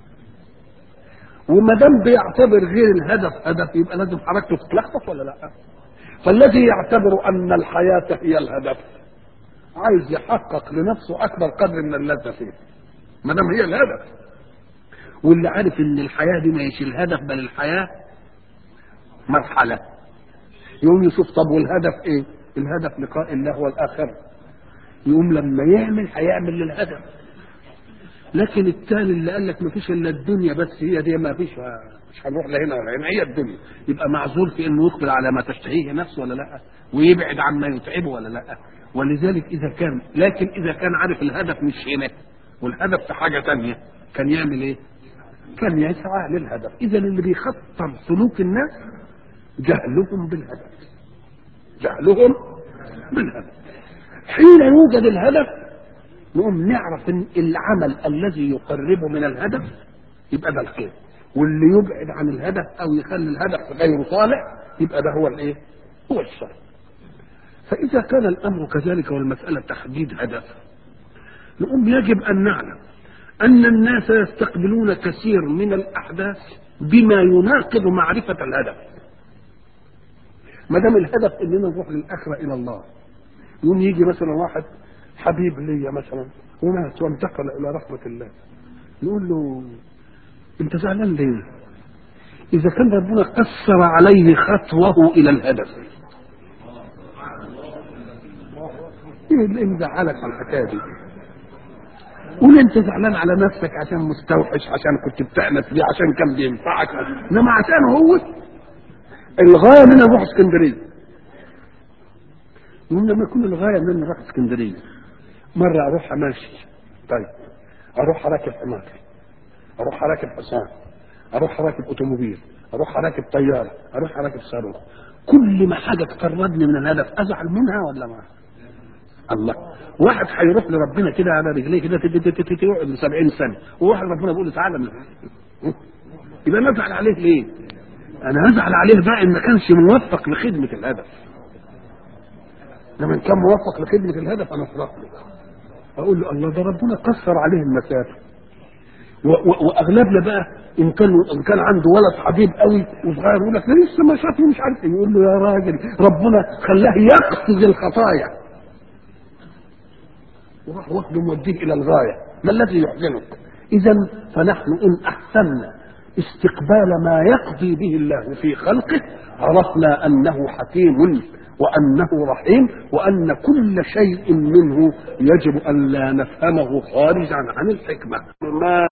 A: وما دام بيعتبر غير الهدف هدف يبقى لازم حركته تتلخبط ولا لا فالذي يعتبر ان الحياه هي الهدف عايز يحقق لنفسه اكبر قدر من اللذه فيه ما دام هي الهدف واللي عارف ان الحياه دي ما هيش الهدف بل الحياه مرحله يقوم يشوف طب والهدف ايه الهدف لقاء الله والاخره يقوم لما يعمل هيعمل للهدف لكن الثاني اللي قال لك ما فيش الا الدنيا بس هي دي ما فيش مش هنروح لهنا ولا هنا هي الدنيا يبقى معذور في انه يقبل على ما تشتهيه نفسه ولا لا ويبعد عما يتعبه ولا لا ولذلك اذا كان لكن اذا كان عارف الهدف مش هنا والهدف في حاجه ثانيه كان يعمل ايه؟ كان يسعى للهدف اذا اللي بيخطر سلوك الناس جهلهم بالهدف جهلهم بالهدف حين يوجد الهدف نقوم نعرف ان العمل الذي يقربه من الهدف يبقى ده الخير واللي يبعد عن الهدف او يخلي الهدف غير صالح يبقى ده هو الايه؟ هو الشر. فاذا كان الامر كذلك والمساله تحديد هدف نقوم يجب ان نعلم ان الناس يستقبلون كثير من الاحداث بما يناقض معرفه الهدف. ما دام الهدف اننا نروح للاخره الى الله يقوم يجي مثلا واحد حبيب ليا مثلا ومات وانتقل الى رحمه الله نقول له انت زعلان ليه؟ اذا كان ربنا قصر عليه خطوه الى الهدف ايه اللي مزعلك على الحكايه دي؟ قول انت زعلان على نفسك عشان مستوحش عشان كنت بتأنس بيه عشان كان بينفعك انما عشان هو الغايه من نروح اسكندريه يقول لما يكون الغايه ان نروح اسكندريه مره اروح ماشي طيب اروح راكب حمار اروح راكب حصان اروح راكب اوتوموبيل اروح راكب طياره اروح راكب صاروخ كل ما حاجه تقربني من الهدف ازعل منها ولا ما الله واحد هيروح لربنا كده على رجليه كده يقعد 70 سنه وواحد ربنا بيقول له تعالى من يبقى انا ازعل عليه ليه؟ انا ازعل عليه بقى ان ما كانش موفق لخدمه الهدف لما كان موفق لخدمه الهدف انا افرح له اقول له الله ده ربنا قصر عليه المسافه واغلبنا بقى ان كان ان كان عنده ولد حبيب قوي وصغير يقول لك لسه ما شافني مش عارف يقول له يا راجل ربنا خلاه يقصد الخطايا وراح واخده موديه الى الغايه ما الذي يحزنك اذا فنحن ان احسنا استقبال ما يقضي به الله في خلقه عرفنا انه حكيم وانه رحيم وان كل شيء منه يجب ان لا نفهمه خارجا عن الحكمه ما